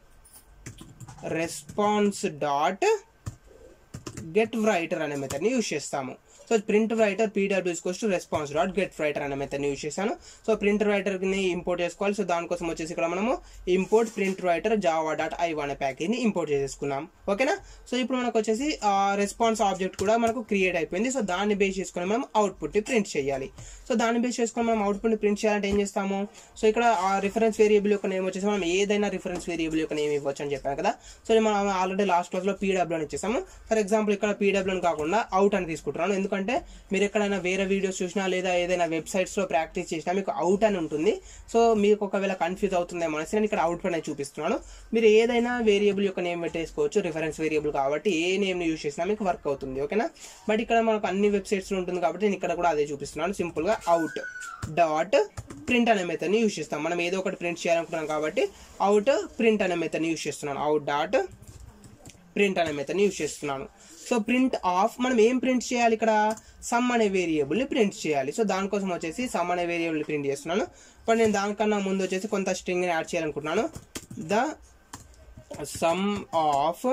response dot get writer అనే మెథడ్ ని యూజ్ చేస్తాము so print writer PW equals to response dot get writer అనే మెథడ్ ని యూజ్ చేశాను so print writer ని import చేసుకోవాలి so దానికోసం వచ్చేసి ఇక్కడ మనము import print writer Java dot I అనే ప్యాకేజ్ ని ఇంపోర్ట్ చేసేసుకున్నాం ఓకేనా సో ఇప్పుడు మనకు వచ్చేసి రెస్పాన్స్ ఆబ్జెక్ట్ కూడా మనకు క్రియేట్ అయిపోయింది సో దాన్ని బేస్ చేసుకొని మనం అవుట్పుట్ ని ప్రింట్ చేయాలి సో దాన్ని బేస్ చేసుకొని మనం అవుట్పుట్ ని ప్రింట్ చేయాలంటే ఏం చేస్తాము సో ఇక్కడ ఆ రిఫరెన్స్ వేరియబుల్ యొక్క నేమ్ వచ్చేసి మనం ఏదైనా రిఫరెన్స్ వేరియబుల్ యొక్క నేమ్ ఇవ్వచ్చు అని చెప్పాను కదా సో ఇది మనం ఆల్రెడీ లాస్ట్ క్లాస్ లో పీడబ్ల్యూ అని ఇచ్చేసాము ఫర్ ఎగ్జాంపుల్ ఇక్కడ పీడబ్ల్యూ అని కాకుండా అవుట్ అని తీసుకుంటున్నాను ఎందుకంటే మీరు ఎక్కడైనా వేరే వీడియోస్ చూసినా లేదా ఏదైనా వెబ్సైట్స్ లో ప్రాక్టీస్ చేసినా మీకు అవుట్ అని ఉంటుంది సో మీకు ఒకవేళ కన్ఫ్యూజ్ అవుతుందేమో అనేసి నేను ఇక్కడ అవుట్ అనేది చూపిస్తున్నాను మీరు ఏదైనా వేరియబుల్ యొక్క నేమ్ పెట్టేసుకోవచ్చు రిఫరెన్స్ వేరియబుల్ కాబట్టి ఏ నేమ్ యూజ్ చేసినా మీకు వర్క్ అవుతుంది ఓకేనా బట్ ఇక్కడ మనకు అన్ని వెబ్సైట్స్ లో ఉంటుంది కాబట్టి నేను ఇక్కడ కూడా అదే చూపిస్తున్నాను సింపుల్ గా అవుట్ డాట్ ప్రింట్ అనే మెథడ్ ని యూజ్ చేస్తాం మనం ఏదో ఒకటి ప్రింట్ చేయాలనుకుంటున్నాం కాబట్టి అవుట్ ప్రింట్ అనే మెథడ్ ని యూజ్ చేస్తున్నాను అవుట్ డాట్ ప్రింట్ అనే మెథడ్ ని యూజ్ చేస్తున్నాను సో ప్రింట్ ఆఫ్ మనం ఏం ప్రింట్ చేయాలి ఇక్కడ సమ్ అనే వేరియబుల్ ని ప్రింట్ చేయాలి సో దానికోసం వచ్చేసి సమ్ అనే వేరియబుల్ ని ప్రింట్ చేస్తున్నాను బట్ నేను దానికన్నా ముందు వచ్చేసి కొంత స్ట్రింగ్ ని యాడ్ చేయాలనుకుంటున్నాను the sum of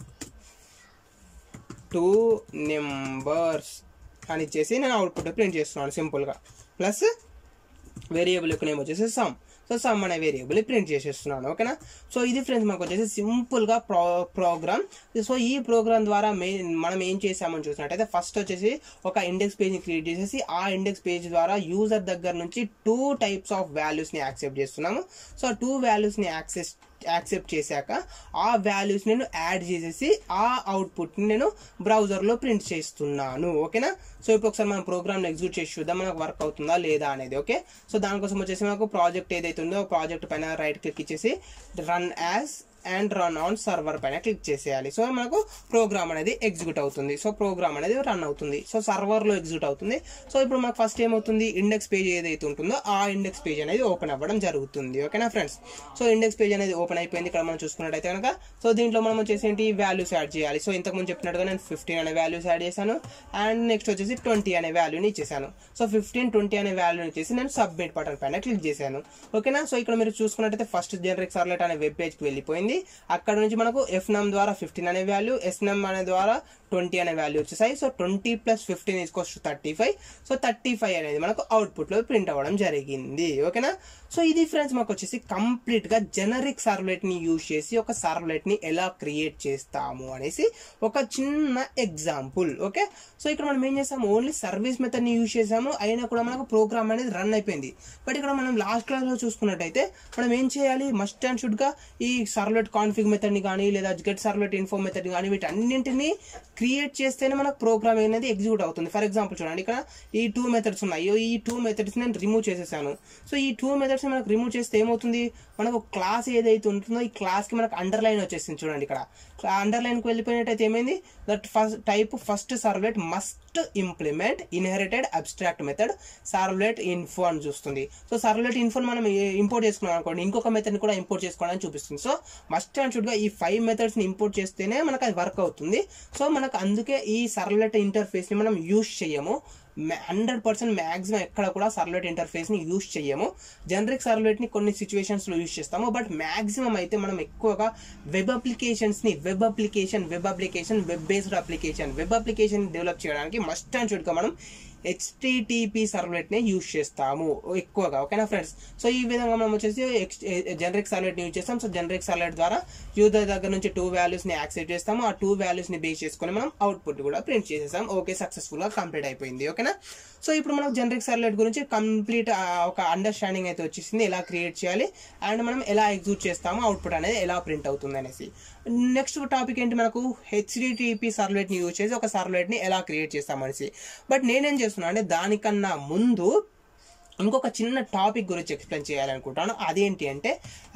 two numbers అని ఇచ్చేసి నేను అవుట్పుట్ ప్రింట్ చేస్తున్నాను సింపుల్గా ప్లస్ వేరియబుల్ యొక్క నేమ్ వచ్చేసి సమ్ సో సమ్ అనే వేరియబుల్ ప్రింట్ చేసేస్తున్నాను ఓకేనా సో ఇది ఫ్రెండ్స్ మనకు వచ్చేసి సింపుల్ గా ప్రో ప్రోగ్రామ్ సో ఈ ప్రోగ్రామ్ ద్వారా మెయిన్ మనం ఏం చేసామని చూసినట్టయితే ఫస్ట్ వచ్చేసి ఒక ఇండెక్స్ పేజ్ ని క్రియేట్ చేసేసి ఆ ఇండెక్స్ పేజ్ ద్వారా యూజర్ దగ్గర నుంచి టూ టైప్స్ ఆఫ్ వాల్యూస్ ని యాక్సెప్ట్ చేస్తున్నాము సో టూ వాల్యూస్ ని యాక్సెస్ యాక్సెప్ట్ చేశాక ఆ వాల్యూస్ నేను యాడ్ చేసేసి ఆ అవుట్పుట్ ని నేను బ్రౌజర్ లో ప్రింట్ చేస్తున్నాను ఓకేనా సో ఇప్పుడు ఒకసారి మనం ప్రోగ్రామ్ ఎగ్జిక్యూట్ చేసి చూద్దాం మనకు వర్క్ అవుతుందా లేదా అనేది ఓకే సో దానికోసం వచ్చేసి మనకు ప్రాజెక్ట్ ఏదైతే ఉందో ప్రాజెక్ట్ పైన రైట్ క్లిక్ ఇచ్చేసి run as and run on server పైన క్లిక్ చేసేయాలి సో మనకు ప్రోగ్రామ్ అనేది ఎగ్జిక్యూట్ అవుతుంది సో ప్రోగ్రామ్ అనేది రన్ అవుతుంది సో సర్వర్లో ఎగ్జిక్యూట్ అవుతుంది సో ఇప్పుడు మనకు ఫస్ట్ ఏమవుతుంది ఇండెక్స్ పేజ్ ఏదైతే ఉంటుందో ఆ ఇండెక్స్ పేజ్ అనేది ఓపెన్ అవ్వడం జరుగుతుంది ఓకేనా ఫ్రెండ్స్ సో ఇండెక్స్ పేజ్ అనేది ఓపెన్ అయిపోయింది ఇక్కడ మనం చూసుకున్నట్టయితే కనుక సో దీంట్లో మనం వచ్చేసి ఏంటి వాల్యూస్ యాడ్ చేయాలి సో ఇంతకుముందు చెప్పినట్టుగా నేను ఫిఫ్టీన్ అనే వాల్యూస్ యాడ్ చేశాను అండ్ నెక్స్ట్ వచ్చేసి ట్వంటీ అనే వాల్యూని ఇచ్చేసాను సో ఫిఫ్టీన్ ట్వంటీ అనే వాల్యూని ఇచ్చేసి నేను సబ్మిట్ బటన్ పైన క్లిక్ చేశాను ఓకేనా సో ఇక్కడ మీరు చూసుకున్నట్టయితే ఫస్ట్ జనరిక్ సర్లెట్ అనే వెబ్ పేజ్కి వెళ్ళిపోయింది అక్కడ నుంచి మనకు ఎఫ్ నమ్ ద్వారా ఫిఫ్టీన్ అనే వాల్యూ ఎస్ నమ్ అనే ద్వారా ట్వంటీ అనే వాల్యూ వచ్చేసాయి సో ట్వంటీ ప్లస్ ఫిఫ్టీన్ ఈస్కోస్ thirty five so thirty five అనేది మనకు అవుట్పుట్లో ప్రింట్ అవ్వడం జరిగింది ఓకేనా సో ఇది ఫ్రెండ్స్ మాకు వచ్చేసి కంప్లీట్ గా జనరిక్ సర్వ్లెట్ ని యూజ్ చేసి ఒక సర్వ్లెట్ ని ఎలా క్రియేట్ చేస్తాము అనేసి ఒక చిన్న ఎగ్జాంపుల్ ఓకే సో ఇక్కడ మనం ఏం చేసాము ఓన్లీ సర్వీస్ మెథడ్ ని యూజ్ చేసాము అయినా కూడా మనకు ప్రోగ్రామ్ అనేది రన్ అయిపోయింది బట్ ఇక్కడ మనం లాస్ట్ క్లాస్ లో చూసుకున్నట్టయితే మనం ఏం చేయాలి మస్ట్ అండ్ షుడ్ గా ఈ సర్వ్లెట్ కాన్ఫిగ్ మెథడ్ ని కానీ లేదా గెట్ సర్వ్లెట్ ఇన్ఫో మెథడ్ కానీ వీటన్నింటినీ క్రియేట్ చేస్తేనే మనకు ప్రోగ్రామ్ అనేది ఎగ్జిక్యూట్ అవుతుంది ఫర్ ఎగ్జాంపుల్ చూడండి ఇక్కడ ఈ టూ మెథడ్స్ ఉన్నాయి ఈ టూ మెథడ్స్ నేను రిమూవ్ చేసేసాను సో ఈ టూ మెథడ్స్ మనకు రిమూవ్ చేస్తే ఏమవుతుంది మనకు క్లాస్ ఏదైతే ఉంటుందో ఈ క్లాస్ కి మనకు అండర్ లైన్ వచ్చేసింది చూడండి ఇక్కడ అండర్ లైన్ కి వెళ్ళిపోయినట్టయితే ఏమైంది that first type first servlet must implement inherited abstract method servlet info అని చూస్తుంది సో సర్వ్లెట్ ఇన్ఫో మనం ఇంపోర్ట్ చేసుకున్నాం అనుకోండి ఇంకొక మెథడ్ కూడా ఇంపోర్ట్ చేసుకోవడానికి చూపిస్తుంది సో మస్ట్ అండ్ షుడ్ గా ఈ ఫైవ్ మెథడ్స్ ని ఇంపోర్ట్ చేస్తేనే మనకు అది వర్క్ అవుతుంది సో మనకు అందుకే ఈ సర్వ్లెట్ ఇంటర్ఫేస్ ని మనం యూజ్ చేయము హండ్రెడ్ పర్సెంట్ మాక్సిమం ఎక్కడ కూడా సర్వ్లెట్ ఇంటర్ఫేస్ ని యూజ్ చేయము జనరిక్ సర్వ్లెట్ ని కొన్ని సిచ్యువేషన్స్ లో యూజ్ చేస్తాము బట్ మాక్సిమం అయితే మనం ఎక్కువగా వెబ్ అప్లికేషన్స్ ని web application web application web based application web application develop చేయడానికి మస్ట్ అండ్ షుడ్ గా మనం హెచ్టిటిపి సర్వ్లెట్ ని యూజ్ చేస్తాము ఎక్కువగా ఓకేనా ఫ్రెండ్స్ సో ఈ విధంగా మనం వచ్చేసి జనరిక్ సర్వ్లెట్ ని యూజ్ చేస్తాం సో జనరిక్ సర్వ్లెట్ ద్వారా యూజర్ దగ్గర నుంచి టూ వాల్యూస్ ని యాక్సెప్ట్ చేస్తాము ఆ టూ వాల్యూస్ ని బేస్ చేసుకొని మనం అవుట్పుట్ కూడా ప్రింట్ చేసేసాం ఓకే సక్సెస్ఫుల్ గా కంప్లీట్ అయిపోయింది ఓకేనా సో ఇప్పుడు మనకు జనరిక్ సర్వ్లెట్ గురించి కంప్లీట్ ఒక అండర్స్టాండింగ్ అయితే వచ్చేసింది ఎలా క్రియేట్ చేయాలి అండ్ మనం ఎలా ఎగ్జిక్యూట్ చేస్తామో అవుట్పుట్ అనేది ఎలా ప్రింట్ అవుతుంది అనేసి నెక్స్ట్ టాపిక్ ఏంటి మనకు హెచ్డిటిపి సర్వ్లెట్ ని యూజ్ చేసి ఒక సర్వ్లెట్ ని ఎలా క్రియేట్ చేస్తాం అనేసి బట్ నేనేం చేస్తున్నా అంటే దానికన్నా ముందు ఇంకొక చిన్న టాపిక్ గురించి ఎక్స్ప్లెయిన్ చేయాలనుకుంటాను అదేంటి అంటే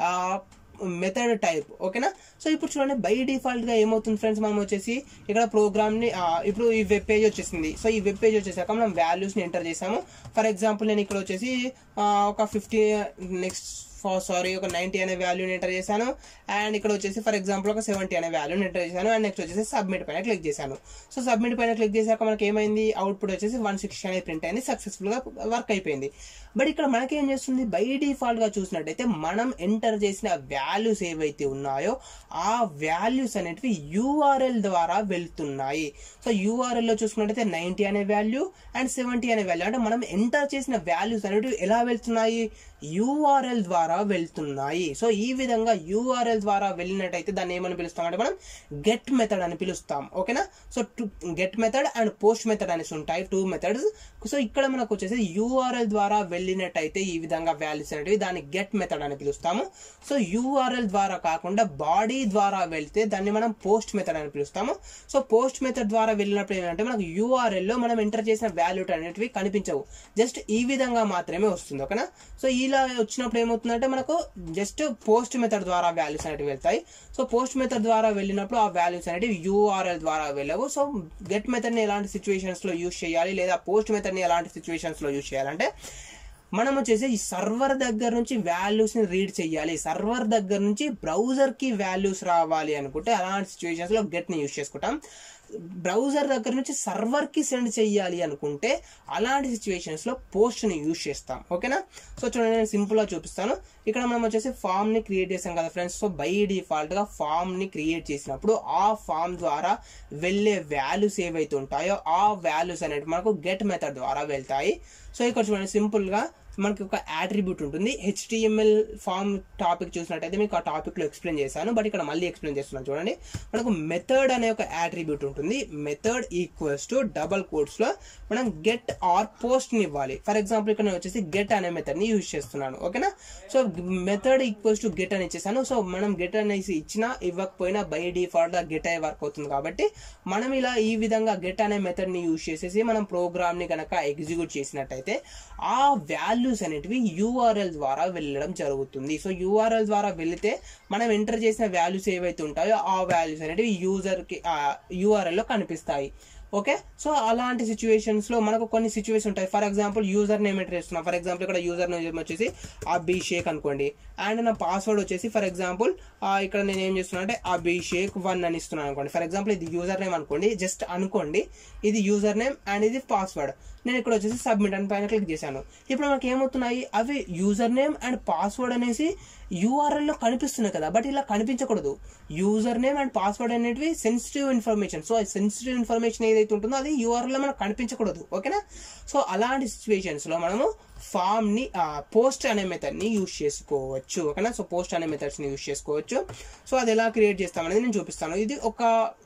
మెథడ్ టైప్ ఓకేనా సో ఇప్పుడు చూడండి బై డిఫాల్ట్ గా ఏమవుతుంది ఫ్రెండ్స్ మనం వచ్చేసి ఇక్కడ ప్రోగ్రామ్ ని ఆ, ఇప్పుడు ఈ వెబ్ పేజ్ వచ్చేసింది సో ఈ వెబ్ పేజ్ వచ్చేసాక మనం వాల్యూస్ ని ఎంటర్ చేసాము ఫర్ ఎగ్జాంపుల్ నేను ఇక్కడ వచ్చేసి ఆ, ఒక ఫిఫ్టీ నెక్స్ట్ సారీ ఒక నైన్టీ అనే వాల్యూని ఎంటర్ చేశాను అండ్ ఇక్కడ వచ్చేసి ఫర్ ఎగ్జాంపుల్ ఒక సెవెంటీ అనే వాల్యూని ఎంటర్ చేశాను అండ్ నెక్స్ట్ వచ్చేసి సబ్మిట్ పైన క్లిక్ చేశాను సో సబ్మిట్ పైన క్లిక్ చేశాక మనకి ఏమైంది అవుట్పుట్ వచ్చేసి వన్ సిక్స్టీ అనేది ప్రింట్ అయింది సక్సెస్ఫుల్ గా వర్క్ అయిపోయింది బట్ ఇక్కడ మనకి ఏం చేస్తుంది బై డిఫాల్ట్ గా చూసినట్టయితే మనం ఎంటర్ చేసిన వాల్యూస్ ఏవైతే ఉన్నాయో ఆ వాల్యూస్ అనేటివి యూఆర్ఎల్ ద్వారా వెళ్తున్నాయి సో యూఆర్ఎల్ లో చూసుకున్నట్టయితే నైన్టీ అనే వాల్యూ అండ్ సెవెంటీ అనే వాల్యూ అంటే మనం ఎంటర్ చేసిన వాల్యూస్ అనేటివి ఎలా వెళ్తున్నాయి యూఆర్ఎల్ ద్వారా వెళ్తున్నాయి సో ఈ విధంగా యూఆర్ఎల్ ద్వారా వెళ్ళినట్టయితే దాన్ని ఏమని పిలుస్తాం అంటే మనం గెట్ మెథడ్ అని పిలుస్తాం ఓకేనా so get method and post method అనేసి ఉంటాయి టూ మెథడ్స్ సో ఇక్కడ మనకు వచ్చేసి యూఆర్ఎల్ ద్వారా వెళ్ళినట్టయితే ఈ విధంగా వాల్యూస్ అనేవి దాన్ని గెట్ మెథడ్ అని పిలుస్తాము సో యూఆర్ఎల్ ద్వారా కాకుండా బాడీ ద్వారా వెళ్తే దాన్ని మనం పోస్ట్ మెథడ్ అని పిలుస్తాము సో పోస్ట్ మెథడ్ ద్వారా వెళ్ళినప్పుడు ఏంటంటే మనకు URL లో మనం ఎంటర్ చేసిన వాల్యూ అనేటివి కనిపించవు జస్ట్ ఈ విధంగా మాత్రమే వస్తుంది ఓకేనా సో ఇలా వచ్చినప్పుడు ఏమవుతుందంటే మనకు జస్ట్ పోస్ట్ మెథడ్ ద్వారా వాల్యూస్ అనేటివి వెళ్తాయి సో పోస్ట్ మెథడ్ ద్వారా వెళ్ళినప్పుడు ఆ వాల్యూస్ అనేటివి యూఆర్ఎల్ ద్వారా వెళ్ళవు సో గెట్ మెథడ్ ని ఎలాంటి సిచ్యువేషన్స్ లో యూజ్ చేయాలి లేదా పోస్ట్ మెథడ్ ని ఎలాంటి సిచ్యువేషన్స్ లో యూజ్ చేయాలంటే మనం వచ్చేసి ఈ సర్వర్ దగ్గర నుంచి వాల్యూస్ ని రీడ్ చేయాలి సర్వర్ దగ్గర నుంచి బ్రౌజర్ కి వాల్యూస్ రావాలి అనుకుంటే అలాంటి సిచ్యువేషన్స్ లో గెట్ ని యూజ్ చేసుకుంటాం బ్రౌజర్ దగ్గర నుంచి సర్వర్ కి సెండ్ చేయాలి అనుకుంటే అలాంటి సిచ్యువేషన్స్ లో పోస్ట్ ని యూజ్ చేస్తాం ఓకేనా సో చూడండి నేను సింపుల్ గా చూపిస్తాను ఇక్కడ మనం వచ్చేసి ఫామ్ ని క్రియేట్ చేసాం కదా ఫ్రెండ్స్ సో బై డిఫాల్ట్ గా ఫామ్ ని క్రియేట్ చేసినప్పుడు ఆ ఫామ్ ద్వారా వెళ్ళే వాల్యూస్ ఏవైతే ఉంటాయో ఆ వాల్యూస్ అనేవి మనకు గెట్ మెథడ్ ద్వారా వెళ్తాయి సో ఇక్కడ చూడండి సింపుల్ గా మనకి ఒక యాట్రిబ్యూట్ ఉంటుంది హెచ్టిఎంఎల్ ఫామ్ టాపిక్ చూసినట్టయితే మీకు ఆ టాపిక్ లో ఎక్స్ప్లెయిన్ చేశాను బట్ ఇక్కడ మళ్ళీ ఎక్స్ప్లెయిన్ చేస్తున్నాను చూడండి మనకు మెథడ్ అనే ఒక యాట్రిబ్యూట్ ఉంటుంది method equals to double quotes లో మనం గెట్ ఆర్ పోస్ట్ ని ఇవ్వాలి ఫర్ ఎగ్జాంపుల్ ఇక్కడ నేను వచ్చేసి గెట్ అనే మెథడ్ ని యూజ్ చేస్తున్నాను ఓకేనా so method equals to get అని ఇచ్చేసాను సో మనం గెట్ అనేసి ఇచ్చినా ఇవ్వకపోయినా బై డిఫాల్ట్ గా గెట్ అయ్యే వర్క్ అవుతుంది కాబట్టి మనం ఇలా ఈ విధంగా గెట్ అనే మెథడ్ ని యూజ్ చేసేసి మనం ప్రోగ్రామ్ ని కనుక ఎగ్జిక్యూట్ చేసినట్టయితే ఆ వాల్యూ వాల్యూస్ అనేటివి యూఆర్ఎల్ ద్వారా వెళ్ళడం జరుగుతుంది సో యూఆర్ఎల్ ద్వారా వెళితే మనం ఎంటర్ చేసిన వాల్యూస్ ఏవైతే ఉంటాయో ఆ వాల్యూస్ అనేటివి యూజర్కి యూఆర్ఎల్లో కనిపిస్తాయి ఓకే సో అలాంటి సిచ్యువేషన్స్ లో మనకు కొన్ని సిచ్యువేషన్ ఉంటాయి for example user name enter చేస్తున్నాం ఫర్ ఎగ్జాంపుల్ ఇక్కడ యూజర్ నేమ్ వచ్చేసి అభిషేక్ అనుకోండి అండ్ నా పాస్వర్డ్ వచ్చేసి ఫర్ ఎగ్జాంపుల్ ఇక్కడ నేను ఏం చేస్తున్నా అంటే అభిషేక్ వన్ అని ఇస్తున్నాను అనుకోండి ఫర్ ఎగ్జాంపుల్ ఇది యూజర్ నేమ్ అనుకోండి జస్ట్ అనుకోండి ఇది యూజర్ నేమ్ అండ్ ఇది పాస్వర్డ్ నేను ఇక్కడ వచ్చేసి సబ్మిట్ అని పైన క్లిక్ చేశాను ఇప్పుడు మనకి ఏమవుతున్నాయి అవి యూజర్ నేమ్ అండ్ పాస్వర్డ్ అనేసి URL లో కనిపిస్తున్నాయి కదా బట్ ఇలా కనిపించకూడదు యూజర్ నేమ్ అండ్ పాస్వర్డ్ అనేటివి sensitive information so sensitive information ఏదైతే ఉంటుందో అది URL లో మనకు కనిపించకూడదు ఓకేనా సో అలాంటి సిచ్యువేషన్స్ లో మనము ఫామ్ ని పోస్ట్ అనే మెథడ్ ని యూజ్ చేసుకోవచ్చు ఓకేనా సో పోస్ట్ అనే మెథడ్స్ ని యూజ్ చేసుకోవచ్చు సో అది ఎలా క్రియేట్ చేస్తామనేది నేను చూపిస్తాను ఇది ఒక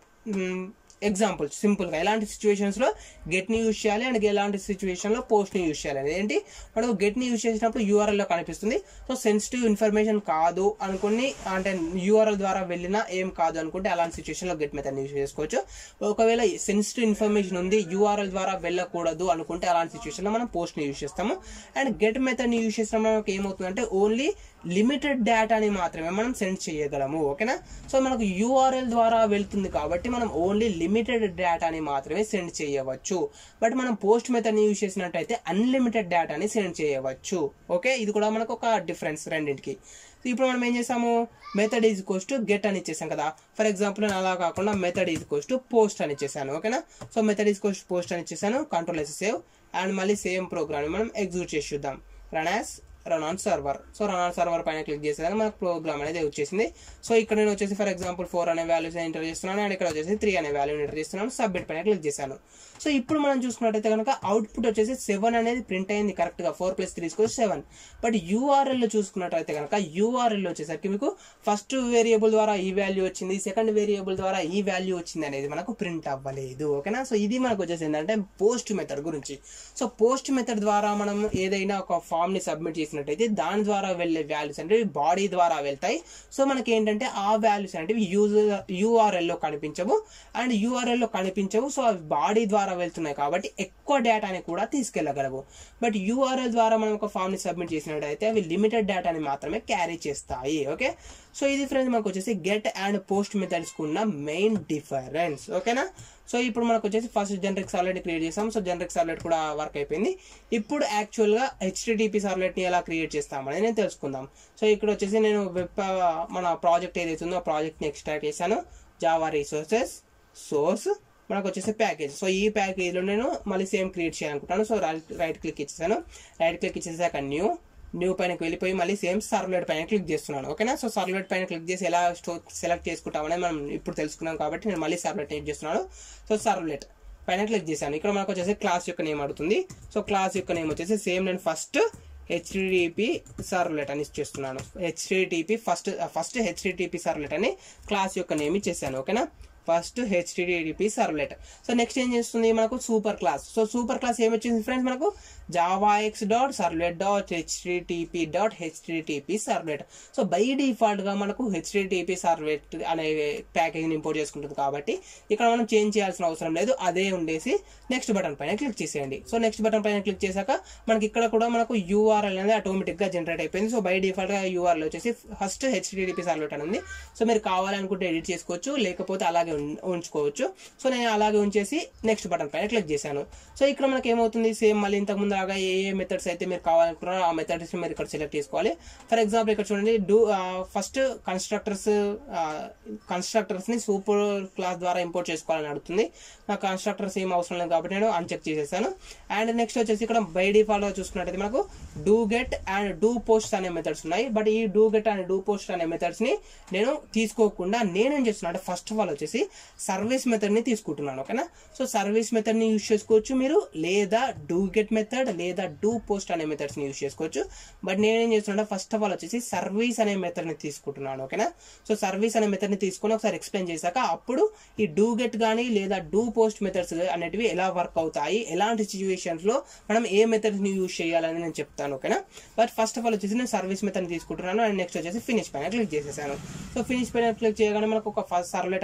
ఎగ్జాంపుల్ సింపుల్ గా ఎలాంటి సిచ్యువేషన్స్ లో గెట్ ని యూజ్ చేయాలి అండ్ ఎలాంటి సిచ్యువేషన్ లో పోస్ట్ ని యూజ్ చేయాలి అనేది ఏంటి మనకు గెట్ ని యూజ్ చేసినప్పుడు యూఆర్ఎల్ లో కనిపిస్తుంది సో సెన్సిటివ్ ఇన్ఫర్మేషన్ కాదు అనుకుని అంటే యూఆర్ఎల్ ద్వారా వెళ్ళినా ఏం కాదు అనుకుంటే అలాంటి సిచ్యువేషన్ లో గెట్ మెథడ్ యూజ్ చేసుకోవచ్చు ఒకవేళ సెన్సిటివ్ ఇన్ఫర్మేషన్ ఉంది యూఆర్ఎల్ ద్వారా వెళ్ళకూడదు అనుకుంటే అలాంటి సిచ్యువేషన్ లో మనం పోస్ట్ ని యూజ్ చేస్తాము అండ్ గెట్ మెథడ్ ని యూజ్ చేసినప్పుడు మనకి ఏమవుతుందంటే ఓన్లీ లిమిటెడ్ డేటాని మాత్రమే మనం సెండ్ చేయగలము ఓకేనా సో మనకు యూఆర్ఎల్ ద్వారా వెళ్తుంది కాబట్టి మనం ఓన్లీ లిమిటెడ్ డేటాని మాత్రమే సెండ్ చేయవచ్చు బట్ మనం పోస్ట్ మెథడ్ యూజ్ చేసినట్టయితే అన్లిమిటెడ్ డేటాని సెండ్ చేయవచ్చు ఓకే ఇది కూడా మనకు ఒక డిఫరెన్స్ రెండింటికి సో ఇప్పుడు మనం ఏం చేసాము మెథడ్ ఈజ్ కోస్ టు గెట్ అని ఇచ్చేసాం కదా ఫర్ ఎగ్జాంపుల్ నేను అలా కాకుండా మెథడ్ ఈజ్ కోస్ టు పోస్ట్ అని ఇచ్చేసాను ఓకేనా సో మెథడ్ ఈజ్ కోస్ పోస్ట్ అని ఇచ్చేసాను కంట్రోల్ ఎస్ సేవ్ అండ్ మళ్ళీ సేమ్ ప్రోగ్రామ్ మనం ఎగ్జిక్యూట్ చేసి చూద్దాం run as run on server so run on server పైన క్లిక్ చేసేదాన్ని మనకు ప్రోగ్రామ్ అనేది వచ్చేసింది సో ఇక్కడ నేను వచ్చేసి ఫర్ ఎగ్జాంపుల్ ఫోర్ అనే వాల్యూస్ ఎంటర్ చేస్తున్నాను అండ్ ఇక్కడ వచ్చేసి త్రీ అనే వాల్యూ ఎంటర్ చేస్తున్నాను సబ్మిట్ పైన క్లిక్ చేశాను సో ఇప్పుడు మనం చూసుకున్నట్టయితే కనుక అవుట్పుట్ వచ్చేసి సెవెన్ అనేది ప్రింట్ అయింది కరెక్ట్ గా four plus three score seven but URL లో చూసుకున్నట్టయితే కనుక యూఆర్ఎల్ వచ్చేసరికి మీకు ఫస్ట్ వేరియబుల్ ద్వారా ఈ వాల్యూ వచ్చింది సెకండ్ వేరియబుల్ ద్వారా ఈ వాల్యూ వచ్చింది అనేది మనకు ప్రింట్ అవ్వలేదు ఓకేనా సో ఇది మనకు వచ్చేసి ఏంటంటే పోస్ట్ మెథడ్ గురించి సో పోస్ట్ మెథడ్ ద్వారా మనం ఏదైనా ఒక ఫామ్ ని సబ్మిట్ చేసినట్టయితే దాని ద్వారా వెళ్ళే వాల్యూస్ అంటే బాడీ ద్వారా వెళ్తాయి సో మనకి ఏంటంటే ఆ వాల్యూస్ అనేవి యూజర్ యూఆర్ఎల్ లో కనిపించవు అండ్ యూఆర్ఎల్ లో కనిపించవు సో అవి బాడీ ద్వారా వెళ్తున్నాయి కాబట్టి ఎక్కువ డేటాని కూడా తీసుకెళ్లగలవు బట్ యూఆర్ఎల్ ద్వారా మనం ఒక ఫామ్ ని సబ్మిట్ చేసినట్టయితే అవి లిమిటెడ్ డేటాని మాత్రమే క్యారీ చేస్తాయి ఓకే సో ఇది ఫ్రెండ్స్ మనకు వచ్చేసి గెట్ అండ్ పోస్ట్ మెథడ్స్ ఉన్న మెయిన్ డిఫరెన్స్ ఓకేనా సో ఇప్పుడు మనకు వచ్చేసి ఫస్ట్ జనరిక్ సార్లెట్ క్రియేట్ చేసాం సో జనరిక్ సార్లెట్ కూడా వర్క్ అయిపోయింది ఇప్పుడు యాక్చువల్ గా హెచ్టిటిపి సార్లెట్ ని ఎలా క్రియేట్ చేస్తామని నేను తెలుసుకుందాం సో ఇక్కడ వచ్చేసి నేను వెబ్ మన ప్రాజెక్ట్ ఏదైతే ఉందో ఆ ప్రాజెక్ట్ ని ఎక్స్ట్రాక్ట్ చేశాను జావా రిసోర్సెస్ సోర్స్ మనకు వచ్చేసి ప్యాకేజ్ సో ఈ ప్యాకేజ్ లో నేను మళ్ళీ సేమ్ క్రియేట్ చేయాలనుకుంటాను సో రైట్ క్లిక్ ఇచ్చేసాను రైట్ క్లిక్ ఇచ్చేసాక న్యూ న్యూ పైనకి వెళ్ళిపోయి మళ్ళీ సేమ్ సర్వ్లెట్ పైన క్లిక్ చేస్తున్నాను ఓకేనా సో సర్వ్లెట్ పైన క్లిక్ చేసి ఎలా స్టోర్ సెలెక్ట్ చేసుకుంటామని మనం ఇప్పుడు తెలుసుకున్నాం కాబట్టి నేను మళ్ళీ సర్వ్లెట్ యూజ్ చేస్తున్నాను సో సర్వ్లెట్ పైన క్లిక్ చేశాను ఇక్కడ మనకు వచ్చేసి క్లాస్ యొక్క నేమ్ అడుగుతుంది సో క్లాస్ యొక్క నేమ్ వచ్చేసి సేమ్ నేను ఫస్ట్ హెచ్డిటిపి సర్వ్లెట్ అని ఇచ్చేస్తున్నాను HTTP first first HTTP servlet అని క్లాస్ యొక్క నేమ్ ఇచ్చేసాను ఓకేనా first HTTP servlet so next ఏం చేస్తుంది మనకు super class so super class ఏమొచ్చింది ఫ్రెండ్స్ మనకు Java X dot servlet dot HTTP dot HTTP servlet so by default గా మనకు హెచ్టిటిపి సర్వ్లెట్ అనే ప్యాకేజ్ ఇంపోర్ట్ చేసుకుంటుంది కాబట్టి ఇక్కడ మనం చేంజ్ చేయాల్సిన అవసరం లేదు అదే ఉండేసి నెక్స్ట్ బటన్ పైన క్లిక్ చేసేయండి సో నెక్స్ట్ బటన్ పైన క్లిక్ చేశాక మనకి ఇక్కడ కూడా మనకు యూఆర్ఎల్ అనేది ఆటోమేటిక్ గా జనరేట్ అయిపోయింది సో బై డిఫాల్ట్ గా యూఆర్ఎల్ వచ్చేసి ఫస్ట్ హెచ్టిటిపి సర్వ్లెట్ అని ఉంది సో మీరు కావాలనుకుంటే ఎడిట్ చేసుకోవచ్చు లేకపోతే అలాగే ఉం- ఉంచుకోవచ్చు సో నేను అలాగే ఉంచేసి నెక్స్ట్ బటన్ పైన క్లిక్ చేశాను సో ఇక్కడ మనకి ఏమవుతుంది సేమ్ మళ్ళీ ఇంతకు ముందు లాగా ఏ ఏ మెథడ్స్ అయితే మీరు కావాలనుకున్నారో ఆ మెథడ్స్ మీరు ఇక్కడ సెలెక్ట్ చేసుకోవాలి ఫర్ ఎగ్జాంపుల్ ఇక్కడ చూడండి డూ ఫస్ట్ కన్స్ట్రక్టర్స్ కన్స్ట్రక్టర్స్ ని సూపర్ క్లాస్ ద్వారా ఇంపోర్ట్ చేసుకోవాలని అడుగుతుంది నాకు కన్స్ట్రక్టర్స్ ఏం అవసరం లేదు కాబట్టి నేను అన్చెక్ చేసేసాను అండ్ నెక్స్ట్ వచ్చేసి ఇక్కడ బై డిఫాల్ట్ గా చూసుకున్నట్టయితే మనకు do get and do post అనే మెథడ్స్ ఉన్నాయి బట్ ఈ do get and do post అనే మెథడ్స్ ని నేను తీసుకోకుండా నేనేం చేస్తున్నా అంటే ఫస్ట్ ఆఫ్ ఆల్ వచ్చేసి సర్వీస్ మెథడ్ ని తీసుకుంటున్నాను ఓకేనా సో సర్వీస్ మెథడ్ ని యూజ్ చేసుకోవచ్చు మీరు లేదా డూ గెట్ మెథడ్ లేదా డూ పోస్ట్ అనే మెథడ్స్ ని యూజ్ చేసుకోవచ్చు బట్ నేనేం చేస్తున్నా ఫస్ట్ ఆఫ్ ఆల్ వచ్చేసి సర్వీస్ అనే మెథడ్ ని తీసుకుంటున్నాను ఓకేనా సో సర్వీస్ అనే మెథడ్ ని తీసుకుని ఒకసారి ఎక్స్ప్లెయిన్ చేశాక అప్పుడు ఈ డూ గెట్ కానీ లేదా డూ పోస్ట్ మెథడ్స్ అనేటివి ఎలా వర్క్ అవుతాయి ఎలాంటి సిచ్యువేషన్స్ లో మనం ఏ మెథడ్స్ ని యూజ్ చేయాలని నేను చెప్తాను ఓకేనా బట్ ఫస్ట్ ఆఫ్ ఆల్ వచ్చేసి నేను సర్వీస్ మెథడ్ తీసుకుంటున్నాను అండ్ నెక్స్ట్ వచ్చేసి ఫినిష్ పైన క్లిక్ చేసేసాను సో ఫినిష్ పైన క్లిక్ చేయగానే మనకు ఒక ఫస్ట్ సర్వ్లెట్ అనేది క్రియేట్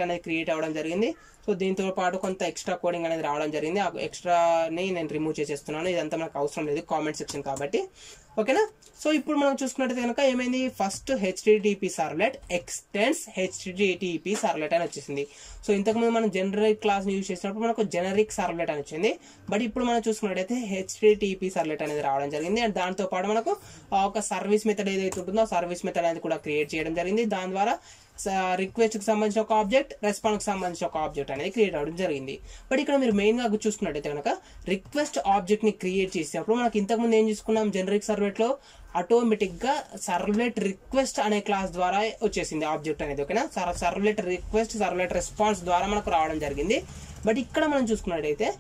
క్రియేట్ అవ్వడం జరిగింది సో దీంతో పాటు కొంత ఎక్స్ట్రా కోడింగ్ అనేది రావడం జరిగింది ఆ ఎక్స్ట్రాని నేను రిమూవ్ చేసేస్తున్నాను ఇదంతా మనకు అవసరం లేదు కామెంట్ సెక్షన్ కాబట్టి ఓకేనా సో ఇప్పుడు మనం చూసుకున్నట్టయితే కనుక ఏమైంది first HTTP servlet extends HTTP servlet అని వచ్చేసింది సో ఇంతకుముందు మనం జనరిక్ క్లాస్ యూజ్ చేసినప్పుడు మనకు జనరిక్ సర్వలెట్ అని వచ్చింది బట్ ఇప్పుడు మనం చూసుకున్నట్టయితే హెచ్డిటిపి సర్వలెట్ అనేది రావడం జరిగింది అండ్ దాంతో పాటు మనకు ఆ ఒక సర్వీస్ మెథడ్ ఏదైతే ఉంటుందో ఆ సర్వీస్ మెథడ్ అనేది కూడా క్రియేట్ చేయడం జరిగింది దాని ద్వారా రిక్వెస్ట్ కి సంబంధించిన ఒక ఆబ్జెక్ట్ రెస్పాన్స్ కి సంబంధించిన ఒక ఆబ్జెక్ట్ అనేది క్రియేట్ అవ్వడం జరిగింది బట్ ఇక్కడ మీరు మెయిన్ గా చూసుకున్నట్టయితే కనుక రిక్వెస్ట్ ఆబ్జెక్ట్ ని క్రియేట్ చేసినప్పుడు మనకి ఇంతకుముందు ఏం చేసుకున్నాం జనరిక్ సర్వెట్ లో ఆటోమేటిక్ గా సర్వ్లెట్ రిక్వెస్ట్ అనే క్లాస్ ద్వారా వచ్చేసింది ఆబ్జెక్ట్ అనేది ఓకేనా సర్వ్లెట్ రిక్వెస్ట్ సర్వ్లెట్ రెస్పాన్స్ ద్వారా మనకు రావడం జరిగింది బట్ ఇక్కడ మనం చూసుకున్నట్టయితే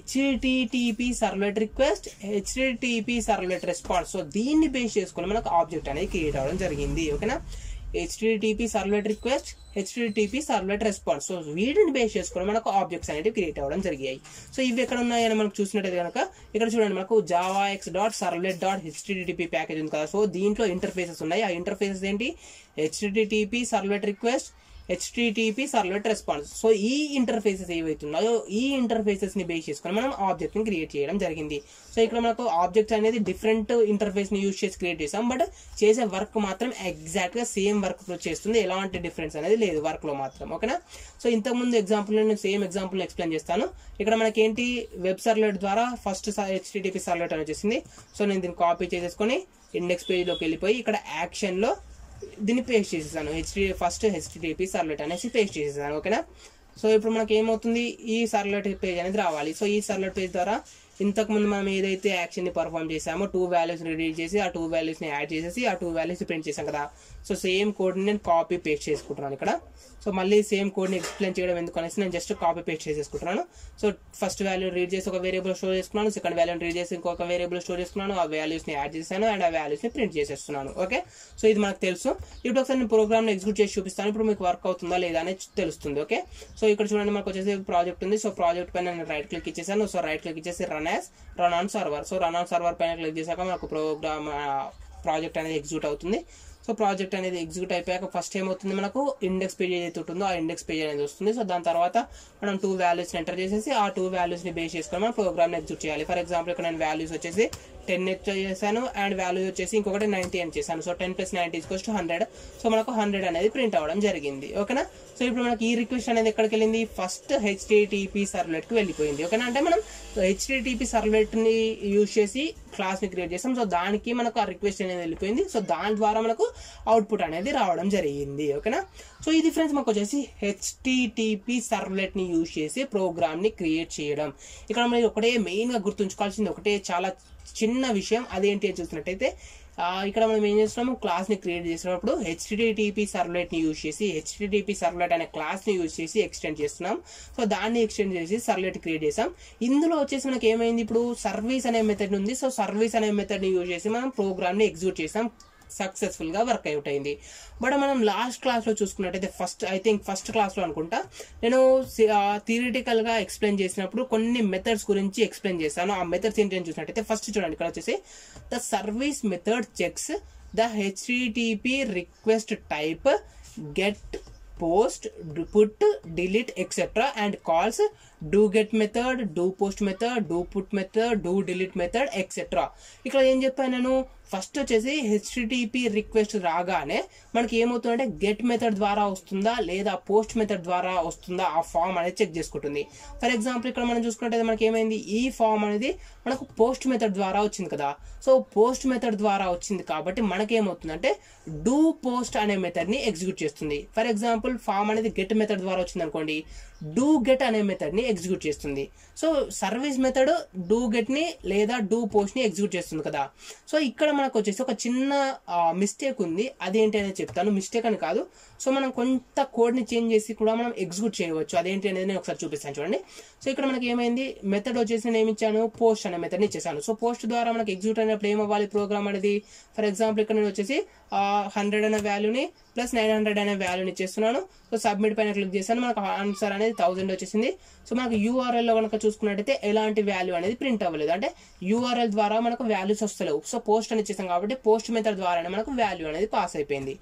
HTTP servlet request HTTP servlet response so దీన్ని బేస్ చేసుకుని మనకు ఆబ్జెక్ట్ అనేది క్రియేట్ అవ్వడం జరిగింది ఓకేనా HTTP servlet request HTTP servlet response so వీటిని బేస్ చేసుకుని మనకు ఆబ్జెక్ట్స్ అనేవి క్రియేట్ అవ్వడం జరిగాయి సో ఇవి ఎక్కడ ఉన్నాయని మనకు చూసినట్టయితే కనుక ఇక్కడ చూడండి మనకు Java X dot servlet dot HTTP package ఉంది కదా సో దీంట్లో ఇంటర్ఫేసెస్ ఉన్నాయి ఆ ఇంటర్ఫేసెస్ ఏంటి HTTP servlet request HTTP servlet response so ఈ ఇంటర్ఫేసెస్ ఏవైతున్నాయో ఈ ఇంటర్ఫేసెస్ ని బేస్ చేసుకొని మనం ఆబ్జెక్ట్ ని క్రియేట్ చేయడం జరిగింది సో ఇక్కడ మనకు ఆబ్జెక్ట్స్ అనేది డిఫరెంట్ ఇంటర్ఫేస్ ని యూజ్ చేసి క్రియేట్ చేసాం బట్ చేసే వర్క్ మాత్రం ఎగ్జాక్ట్ గా సేమ్ వర్క్ చేస్తుంది ఎలాంటి డిఫరెన్స్ అనేది లేదు వర్క్ లో మాత్రం ఓకేనా సో ఇంతకు ముందు ఎగ్జాంపుల్ నేను సేమ్ ఎగ్జాంపుల్ ఎక్స్ప్లెయిన్ చేస్తాను ఇక్కడ మనకి ఏంటి వెబ్ సర్వ్లెట్ ద్వారా ఫస్ట్ హెచ్టిటిపి సర్వ్లెట్ అని వచ్చేసింది సో నేను దీన్ని కాపీ చేసేసుకొని ఇండెక్స్ పేజ్ లోకి వెళ్ళిపోయి ఇక్కడ యాక్షన్ లో దీన్ని పేస్ట్ చేసేసాను హెచ్డి ఫస్ట్ హెచ్డిటిపి సర్లెట్ అనేసి పేస్ట్ చేసేసాను ఓకేనా సో ఇప్పుడు మనకి ఏమవుతుంది ఈ సర్లెట్ పేజ్ అనేది రావాలి సో ఈ సర్లెట్ పేజ్ ద్వారా ఇంతకు ముందు మనం ఏదైతే యాక్షన్ ని పర్ఫామ్ చేసామో టూ వాల్యూస్ రెడీ చేసి ఆ టూ వాల్యూస్ ని యాడ్ చేసేసి ఆ టూ వాల్యూస్ ప్రింట్ చేసాం కదా సో సేమ్ కోడ్ ని నేను కాపీ పేస్ట్ చేసుకుంటున్నాను ఇక్కడ సో మళ్ళీ సేమ్ కోడ్ ని ఎక్స్ప్లెయిన్ చేయడం ఎందుకు అనేసి నేను జస్ట్ కాపీ పేస్ట్ చేసేసుకుంటున్నాను సో ఫస్ట్ వాల్యూ రీడ్ చేసి ఒక వేరియబుల్ స్టోర్ చేసుకున్నాను సెకండ్ వాల్యూ రీడ్ చేసి ఇంకొక వేరియబుల్ స్టోర్ చేసుకున్నాను ఆ వాల్యూస్ ని యాడ్ చేశాను అండ్ ఆ వాల్యూస్ ని ప్రింట్ చేసేస్తున్నాను ఓకే సో ఇది మనకు తెలుసు ఇప్పుడు ఒకసారి నేను ప్రోగ్రామ్ ని ఎగ్జిక్యూట్ చేసి చూపిస్తాను ఇప్పుడు మీకు వర్క్ అవుతుందా లేదా అనేది తెలుస్తుంది ఓకే సో ఇక్కడ చూడండి మనకు వచ్చేసి ప్రాజెక్ట్ ఉంది సో ప్రాజెక్ట్ పైన నేను రైట్ క్లిక్ ఇచ్చేసాను సో రైట్ క్లిక్ ఇచ్చేసి run as run on server so run on server పైన క్లిక్ చేశాక మనకు ప్రోగ్రామ్ ప్రాజెక్ట్ అనేది ఎగ్జిక్యూట్ అవుతుంది సో ప్రాజెక్ట్ అనేది ఎగ్జిక్యూట్ అయిపోయాక ఫస్ట్ ఏమవుతుంది మనకు ఇండెక్స్ పేజ్ ఏదైతే ఉంటుందో ఆ ఇండెక్స్ పేజ్ అనేది వస్తుంది సో దాని తర్వాత మనం టూ వాల్యూస్ ఎంటర్ చేసేసి ఆ టూ వాల్యూస్ ని బేస్ చేసుకొని మనం ప్రోగ్రామ్ ఎగ్జిక్యూట్ చేయాలి ఫర్ ఎగ్జాంపుల్ ఇక్కడ నేను వాల్యూస్ వచ్చేసి టెన్ చేశాను అండ్ వాల్యూ వచ్చేసి ఇంకొకటి నైన్టీ అని చేశాను so ten plus ninety equals to hundred so మనకు హండ్రెడ్ అనేది ప్రింట్ అవ్వడం జరిగింది ఓకేనా సో ఇప్పుడు మనకి ఈ రిక్వెస్ట్ అనేది ఎక్కడికి వెళ్ళింది ఫస్ట్ హెచ్డిటిపి సర్వ్లెట్ కి వెళ్ళిపోయింది ఓకేనా అంటే మనం హెచ్డిటిపి సర్వ్లెట్ ని యూజ్ చేసి క్లాస్ ని క్రియేట్ చేసాం సో దానికి మనకు ఆ రిక్వెస్ట్ అనేది వెళ్ళిపోయింది సో దాని ద్వారా మనకు అవుట్పుట్ అనేది రావడం జరిగింది ఓకేనా సో ఈ డిఫరెన్స్ మాకు వచ్చేసి హెచ్టిటిపి సర్వ్లెట్ ని యూజ్ చేసి ప్రోగ్రామ్ ని క్రియేట్ చేయడం ఇక్కడ మీరు ఒకటే మెయిన్ గా గుర్తుంచుకోవాల్సింది ఒకటే చాలా చిన్న విషయం అదేంటి అని చూసినట్టయితే ఇక్కడ మనం ఏం చేస్తున్నాము క్లాస్ ని క్రియేట్ చేసినప్పుడు హెచ్టిటిపి సర్వ్లెట్ ని యూజ్ చేసి హెచ్టిటిపి సర్వ్లెట్ అనే క్లాస్ ని యూజ్ చేసి ఎక్స్టెండ్ చేస్తున్నాం సో దాన్ని ఎక్స్టెండ్ చేసి సర్వ్లెట్ క్రియేట్ చేసాం ఇందులో వచ్చేసి మనకి ఏమైంది ఇప్పుడు సర్వీస్ అనే మెథడ్ ఉంది సో సర్వీస్ అనే మెథడ్ ని యూజ్ చేసి మనం ప్రోగ్రామ్ ని ఎగ్జిక్యూట్ చేసాం సక్సెస్ఫుల్ గా వర్క్ అవుట్ అయింది బట్ మనం లాస్ట్ క్లాస్ లో చూసుకున్నట్టయితే first I think first class లో అనుకుంటా నేను థియరిటికల్ గా ఎక్స్ప్లెయిన్ చేసినప్పుడు కొన్ని మెథడ్స్ గురించి ఎక్స్ప్లెయిన్ చేశాను ఆ మెథడ్స్ ఏంటి అని చూసినట్టయితే ఫస్ట్ చూడండి ఇక్కడ వచ్చేసి the service method checks the HTTP request type get post put delete etcetera and calls do get method do post method do put method do delete method etcetera ఇక్కడ ఏం చెప్పాను నేను ఫస్ట్ వచ్చేసి హెచ్టిటిపి రిక్వెస్ట్ రాగానే మనకి ఏమవుతుందంటే get method ద్వారా వస్తుందా లేదా పోస్ట్ మెథడ్ ద్వారా వస్తుందా ఆ ఫామ్ అనేది చెక్ చేసుకుంటుంది ఫర్ ఎగ్జాంపుల్ ఇక్కడ మనం చూసుకున్నట్టయితే మనకి ఏమైంది ఈ ఫామ్ అనేది మనకు పోస్ట్ మెథడ్ ద్వారా వచ్చింది కదా సో పోస్ట్ మెథడ్ ద్వారా వచ్చింది కాబట్టి మనకేమవుతుందంటే డూ పోస్ట్ అనే మెథడ్ ని ఎగ్జిక్యూట్ చేస్తుంది ఫర్ ఎగ్జాంపుల్ ఫామ్ అనేది గెట్ మెథడ్ ద్వారా వచ్చింది అనుకోండి డూ గెట్ అనే మెథడ్ ని ఎగ్జిక్యూట్ చేస్తుంది so service method do get ని లేదా డూ పోస్ట్ ని ఎగ్జిక్యూట్ చేస్తుంది కదా సో ఇక్కడ మనకు వచ్చేసి ఒక చిన్న మిస్టేక్ ఉంది అదేంటి అనేది చెప్తాను మిస్టేక్ అని కాదు సో మనం కొంత కోడ్ ని చేంజ్ చేసి కూడా మనం ఎగ్జిక్యూట్ చేయవచ్చు అదేంటి అనేది నేను ఒకసారి చూపిస్తాను చూడండి సో ఇక్కడ మనకి ఏమైంది మెథడ్ వచ్చేసి నేను ఏమి ఇచ్చాను పోస్ట్ అనే మెథడ్ ఇచ్చేసాను సో పోస్ట్ ద్వారా మనకి ఎగ్జిక్యూట్ అయినప్పుడు ఏమవ్వాలి ప్రోగ్రామ్ అనేది ఫర్ ఎగ్జాంపుల్ ఇక్కడ నేను వచ్చేసి హండ్రెడ్ అనే వాల్యూని ప్లస్ నైన్ హండ్రెడ్ అనే వాల్యూని ఇచ్చేస్తున్నాను సో సబ్మిట్ పైన క్లిక్ చేశాను మనకు ఆన్సర్ అనేది థౌసండ్ వచ్చేసింది సో మనకు యూఆర్ఎల్ లో కనుక చూసుకున్నట్టయితే ఎలాంటి వాల్యూ అనేది ప్రింట్ అవ్వలేదు అంటే యూఆర్ఎల్ ద్వారా మనకు వాల్యూస్ వస్తలేవు సో పోస్ట్ అని ఇచ్చేసాం కాబట్టి పోస్ట్ మెథడ్ ద్వారానే మనకు వాల్యూ అనేది పాస్ అయిపోయింది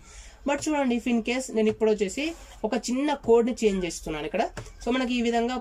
బట్ చూడండి ఇఫ్ ఇన్ కేస్ నేను ఇప్పుడు వచ్చేసి ఒక చిన్న కోడ్ని చేంజ్ చేస్తున్నాను ఇక్కడ సో మనకి ఈ విధంగా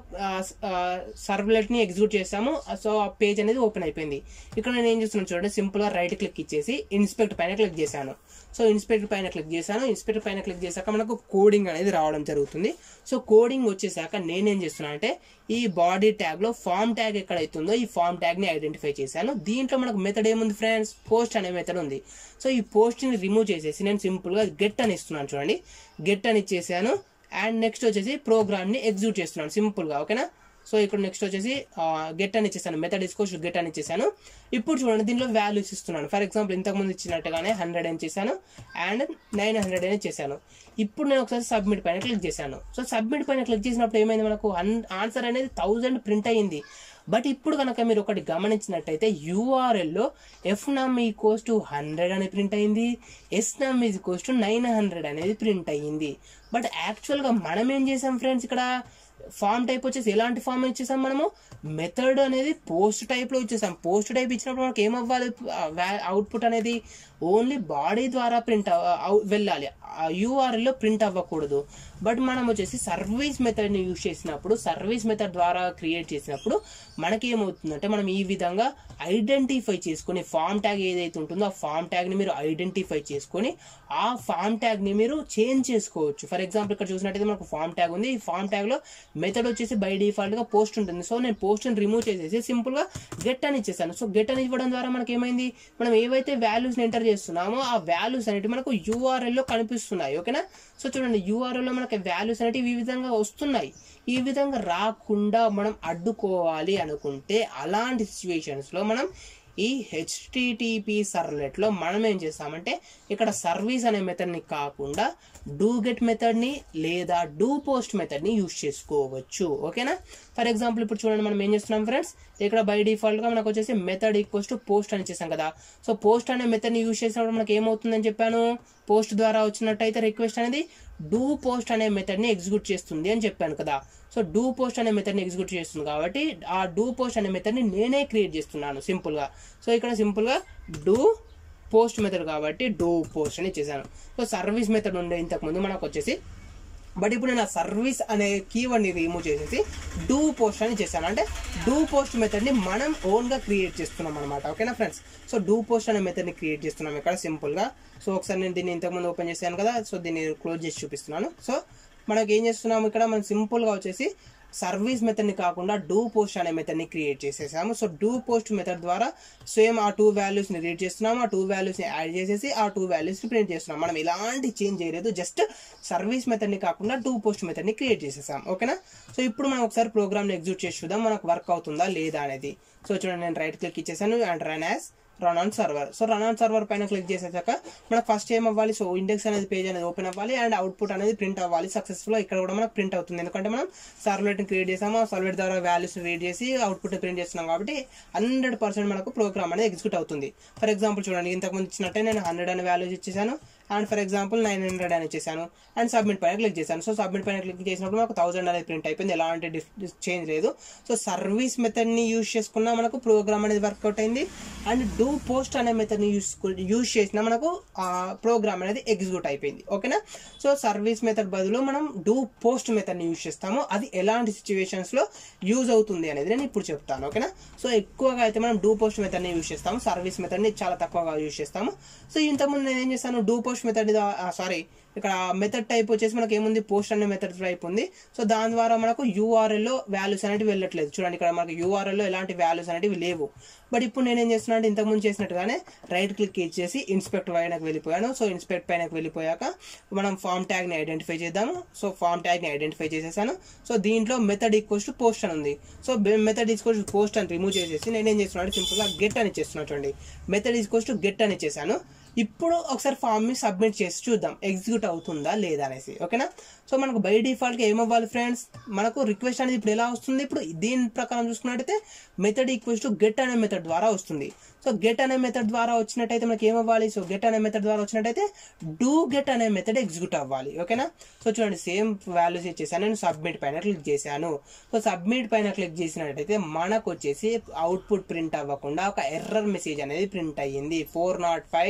సర్వ్లెట్ని ఎగ్జిక్యూట్ చేస్తాము సో ఆ పేజ్ అనేది ఓపెన్ అయిపోయింది ఇక్కడ నేను ఏం చేస్తున్నాను చూడండి సింపుల్గా రైట్ క్లిక్ ఇచ్చేసి ఇన్స్పెక్ట్ పైన క్లిక్ చేశాను సో ఇన్స్పెక్టర్ పైన క్లిక్ చేశాను ఇన్స్పెక్టర్ పైన క్లిక్ చేశాక మనకు కోడింగ్ అనేది రావడం జరుగుతుంది సో కోడింగ్ వచ్చేసాక నేనేం చేస్తున్నా అంటే ఈ బాడీ ట్యాగ్ లో ఫామ్ ట్యాగ్ ఎక్కడైతుందో ఈ ఫామ్ ట్యాగ్ ని ఐడెంటిఫై చేశాను దీంట్లో మనకు మెథడ్ ఏముంది ఫ్రెండ్స్ పోస్ట్ అనే మెథడ్ ఉంది సో ఈ పోస్ట్ ని రిమూవ్ చేసేసి నేను సింపుల్ గా గెట్ అని ఇస్తున్నాను చూడండి గెట్ అని ఇచ్చేసాను అండ్ నెక్స్ట్ వచ్చేసి ప్రోగ్రామ్ ని ఎగ్జిక్యూట్ చేస్తున్నాను సింపుల్ గా ఓకేనా సో ఇక్కడ నెక్స్ట్ వచ్చేసి గెట్ అని ఇచ్చేసాను మెథడ్ ఇసుకోవచ్చు గెట్ అని ఇచ్చేసాను ఇప్పుడు చూడండి దీనిలో వాల్యూస్ ఇస్తున్నాను ఫర్ ఎగ్జాంపుల్ ఇంతకుముందు ఇచ్చినట్టుగానే హండ్రెడ్ అని చేశాను అండ్ నైన్ హండ్రెడ్ అని చేశాను ఇప్పుడు నేను ఒకసారి సబ్మిట్ పైన క్లిక్ చేశాను సో సబ్మిట్ పైన క్లిక్ చేసినప్పుడు ఏమైంది మనకు ఆన్సర్ అనేది థౌజండ్ ప్రింట్ అయ్యింది బట్ ఇప్పుడు కనుక మీరు ఒకటి గమనించినట్టయితే యూఆర్ఎల్లో F num equals to hundred అని ప్రింట్ అయింది ఎస్ నమ్ ఈజ్ కోస్ టు నైన్ హండ్రెడ్ అనేది ప్రింట్ అయ్యింది బట్ యాక్చువల్గా మనం ఏం చేసాం ఫ్రెండ్స్ ఇక్కడ ఫామ్ టైప్ వచ్చేసి ఎలాంటి ఫామ్ ఇచ్చేసాం మనము మెథడ్ అనేది పోస్ట్ టైప్ లో ఇచ్చేసాం పోస్ట్ టైప్ ఇచ్చినప్పుడు మనకి ఏమవ్వాలి అవుట్పుట్ అనేది ఓన్లీ బాడీ ద్వారా ప్రింట్ వెళ్ళాలి యూఆర్ఎల్లో ప్రింట్ అవ్వకూడదు బట్ మనం వచ్చేసి సర్వీస్ మెథడ్ని యూజ్ చేసినప్పుడు సర్వీస్ మెథడ్ ద్వారా క్రియేట్ చేసినప్పుడు మనకి ఏమవుతుందంటే మనం ఈ విధంగా ఐడెంటిఫై చేసుకుని ఫామ్ ట్యాగ్ ఏదైతే ఉంటుందో ఆ ఫామ్ ట్యాగ్ని మీరు ఐడెంటిఫై చేసుకొని ఆ ఫామ్ ట్యాగ్ని మీరు చేంజ్ చేసుకోవచ్చు ఫర్ ఎగ్జాంపుల్ ఇక్కడ చూసినట్టయితే మనకు ఫామ్ ట్యాగ్ ఉంది ఈ ఫామ్ ట్యాగ్లో మెథడ్ వచ్చేసి బై డిఫాల్ట్గా పోస్ట్ ఉంటుంది సో నేను పోస్ట్ని రిమూవ్ చేసేసి సింపుల్గా గెట్ అని ఇచ్చేసాను సో గెట్ అని ఇవ్వడం ద్వారా మనకి ఏమైంది మనం ఏవైతే వాల్యూస్ని ఎంటర్ చేస్తున్నామో ఆ వాల్యూస్ అనేవి మనకు యూఆర్ఎల్లో కనిపిస్తున్నాయి ఓకేనా సో చూడండి యూఆర్ఎల్లో మనకి వాల్యూస్ అనేవి ఈ విధంగా వస్తున్నాయి ఈ విధంగా రాకుండా మనం అడ్డుకోవాలి అనుకుంటే అలాంటి సిచ్యువేషన్స్లో మనం ఈ హెచ్టిటిపి సర్లెట్లో మనం ఏం చేస్తామంటే ఇక్కడ సర్వీస్ అనే మెథడ్ని కాకుండా డూ గెట్ మెథడ్ని లేదా డూ పోస్ట్ మెథడ్ని యూజ్ చేసుకోవచ్చు ఓకేనా ఫర్ ఎగ్జాంపుల్ ఇప్పుడు చూడండి మనం ఏం చేస్తున్నాం ఫ్రెండ్స్ ఇక్కడ బై డిఫాల్ట్గా మనకు వచ్చేసి మెథడ్ ఈక్వల్స్ టు పోస్ట్ అని చేసాం కదా సో పోస్ట్ అనే మెథడ్ని యూజ్ చేసినప్పుడు మనకి ఏమవుతుందని చెప్పాను పోస్ట్ ద్వారా వచ్చినట్టయితే రిక్వెస్ట్ అనేది డూ పోస్ట్ అనే మెథడ్ని ఎగ్జిక్యూట్ చేస్తుంది అని చెప్పాను కదా సో డూ పోస్ట్ అనే మెథడ్ని ఎగ్జిక్యూట్ చేస్తుంది కాబట్టి ఆ డూ పోస్ట్ అనే మెథడ్ని నేనే క్రియేట్ చేస్తున్నాను సింపుల్గా సో ఇక్కడ సింపుల్గా డూ పోస్ట్ మెథడ్ కాబట్టి డూ పోస్ట్ అని చేశాను సో సర్వీస్ మెథడ్ ఉండే ఇంతకుముందు మనకు వచ్చేసి బట్ ఇప్పుడు నేను ఆ సర్వీస్ అనే కీవర్డ్ని రిమూవ్ చేసేసి డూ పోస్ట్ అని చేశాను అంటే డూ పోస్ట్ మెథడ్ని మనం ఓన్గా క్రియేట్ చేస్తున్నాం అనమాట ఓకేనా ఫ్రెండ్స్ సో డూ పోస్ట్ అనే మెథడ్ని క్రియేట్ చేస్తున్నాం ఇక్కడ సింపుల్గా సో ఒకసారి నేను దీన్ని ఇంతకుముందు ఓపెన్ చేశాను కదా సో దీన్ని క్లోజ్ చేసి చూపిస్తున్నాను సో మనకి ఏం చేస్తున్నాము ఇక్కడ మనం సింపుల్గా వచ్చేసి సర్వీస్ మెథడ్ని కాకుండా డూ పోస్ట్ అనే మెథడ్ని క్రియేట్ చేసేసాము సో డూ పోస్ట్ మెథడ్ ద్వారా సేమ్ ఆ టూ వాల్యూస్ని రీడ్ చేస్తున్నాము ఆ టూ వాల్యూస్ని యాడ్ చేసేసి ఆ టూ వాల్యూస్ని ప్రింట్ చేస్తున్నాం మనం ఎలాంటి చేంజ్ చేయలేదు జస్ట్ సర్వీస్ మెథడ్ని కాకుండా డూ పోస్ట్ మెథడ్ని క్రియేట్ చేసేసాం ఓకేనా సో ఇప్పుడు మనం ఒకసారి ప్రోగ్రామ్ని ఎగ్జిక్యూట్ చేసి చూద్దాం మనకు వర్క్ అవుతుందా లేదా అనేది సో చూడండి నేను రైట్ క్లిక్ ఇచ్చేసాను and run as run on server so run on server పైన క్లిక్ చేసేసాక మనకు ఫస్ట్ ఏం అవ్వాలి సో ఇండెక్స్ అనేది పేజ్ అనేది ఓపెన్ అవ్వాలి అండ్ అవుట్పుట్ అనేది ప్రింట్ అవ్వాలి సక్సెస్ఫుల్ ఇక్కడ కూడా మనకు ప్రింట్ అవుతుంది ఎందుకంటే మనం సర్వలెట్ క్రియేట్ చేసాము ఆ సర్వలెట్ ద్వారా వాల్యూస్ రీడ్ చేసి అవుట్పుట్ ప్రింట్ చేస్తున్నాం కాబట్టి హండ్రెడ్ పర్సెంట్ మనకు ప్రోగ్రామ్ అనేది ఎగ్జిక్యూట్ అవుతుంది ఫర్ ఎగ్జాంపుల్ చూడండి ఇంతకుముందు ఇచ్చినట్టే నేను హండ్రెడ్ అనే వాల్యూస్ ఇచ్చేసాను and for example nine hundred అని ఇచ్చేసాను అండ్ సబ్మిట్ పైన క్లిక్ చేశాను సో సబ్మిట్ పైన క్లిక్ చేసినప్పుడు మనకు థౌసండ్ అనేది ప్రింట్ అయిపోయింది ఎలాంటి చేంజ్ లేదు సో సర్వీస్ మెథడ్ని యూజ్ చేసుకున్నా మనకు ప్రోగ్రామ్ అనేది వర్కౌట్ అయింది అండ్ డూ పోస్ట్ అనే మెథడ్ని యూస్ యూజ్ చేసినా మనకు ఆ ప్రోగ్రామ్ అనేది ఎగ్జిక్యూట్ అయిపోయింది ఓకేనా సో సర్వీస్ మెథడ్ బదులు మనం డూ పోస్ట్ మెథడ్ని యూజ్ చేస్తాము అది ఎలాంటి సిచ్యువేషన్స్లో యూజ్ అవుతుంది అనేది నేను ఇప్పుడు చెప్తాను ఓకేనా సో ఎక్కువగా అయితే మనం డూ పోస్ట్ మెథడ్ని యూజ్ చేస్తాము సర్వీస్ మెథడ్ని చాలా తక్కువగా యూజ్ చేస్తాము సో ఇంతకుముందు నేను ఏం చేస్తాను డూ పోస్ట్ మెథడ్ సారీ ఇక్కడ మెథడ్ టైప్ వచ్చేసి మనకి ఏముంది పోస్ట్ అనే మెథడ్ టైప్ ఉంది సో దాని ద్వారా మనకు యూఆర్ఎల్లో వాల్యూస్ అనేవి వెళ్ళట్లేదు చూడండి ఇక్కడ మనకు యూఆర్ఎల్లో ఎలాంటి వాల్యూస్ అనేవి లేవు బట్ ఇప్పుడు నేను ఏం చేస్తున్నా అంటే ఇంతకుముందు చేసినట్టుగానే రైట్ క్లిక్ ఇచ్చేసి ఇన్స్పెక్ట్ పైనకి వెళ్ళిపోయాను సో ఇన్స్పెక్ట్ పైనకి వెళ్ళిపోయాక మనం ఫామ్ ట్యాగ్ని ఐడెంటిఫై చేద్దాము సో ఫామ్ ట్యాగ్ని ఐడెంటిఫై చేసేసాను సో దీంట్లో మెథడ్ ఈక్వల్స్ టు పోస్ట్ అని ఉంది so method equals to post అని రిమూవ్ చేసేసి నేను ఏం చేస్తున్నాను అంటే సింపుల్గా గెట్ అని చేస్తున్నాను చూడండి మెథడ్ ఈక్వల్స్ టు గెట్ అని చేశాను ఇప్పుడు ఒకసారి ఫామ్ ని సబ్మిట్ చేసి చూద్దాం ఎగ్జిక్యూట్ అవుతుందా లేదా అనేసి ఓకేనా సో మనకు బై డిఫాల్ట్ గా ఏమవ్వాలి ఫ్రెండ్స్ మనకు రిక్వెస్ట్ అనేది ఇప్పుడు ఎలా వస్తుంది ఇప్పుడు దీని ప్రకారం చూసుకున్నట్టయితే మెథడ్ ఈక్వల్స్ టు గెట్ అనే మెథడ్ ద్వారా వస్తుంది సో గెట్ అనే మెథడ్ ద్వారా వచ్చినట్టయితే మనకి ఏమవ్వాలి సో గెట్ అనే మెథడ్ ద్వారా వచ్చినట్టయితే డూ గెట్ అనే మెథడ్ ఎగ్జిక్యూట్ అవ్వాలి ఓకేనా సో చూడండి సేమ్ వాల్యూస్ ఇచ్చేసాను నేను సబ్మిట్ పైన క్లిక్ చేశాను సో సబ్మిట్ పైన క్లిక్ చేసినట్టయితే మనకు వచ్చేసి అవుట్పుట్ ప్రింట్ అవ్వకుండా ఒక ఎర్రర్ మెసేజ్ అనేది ప్రింట్ అయ్యింది four nought five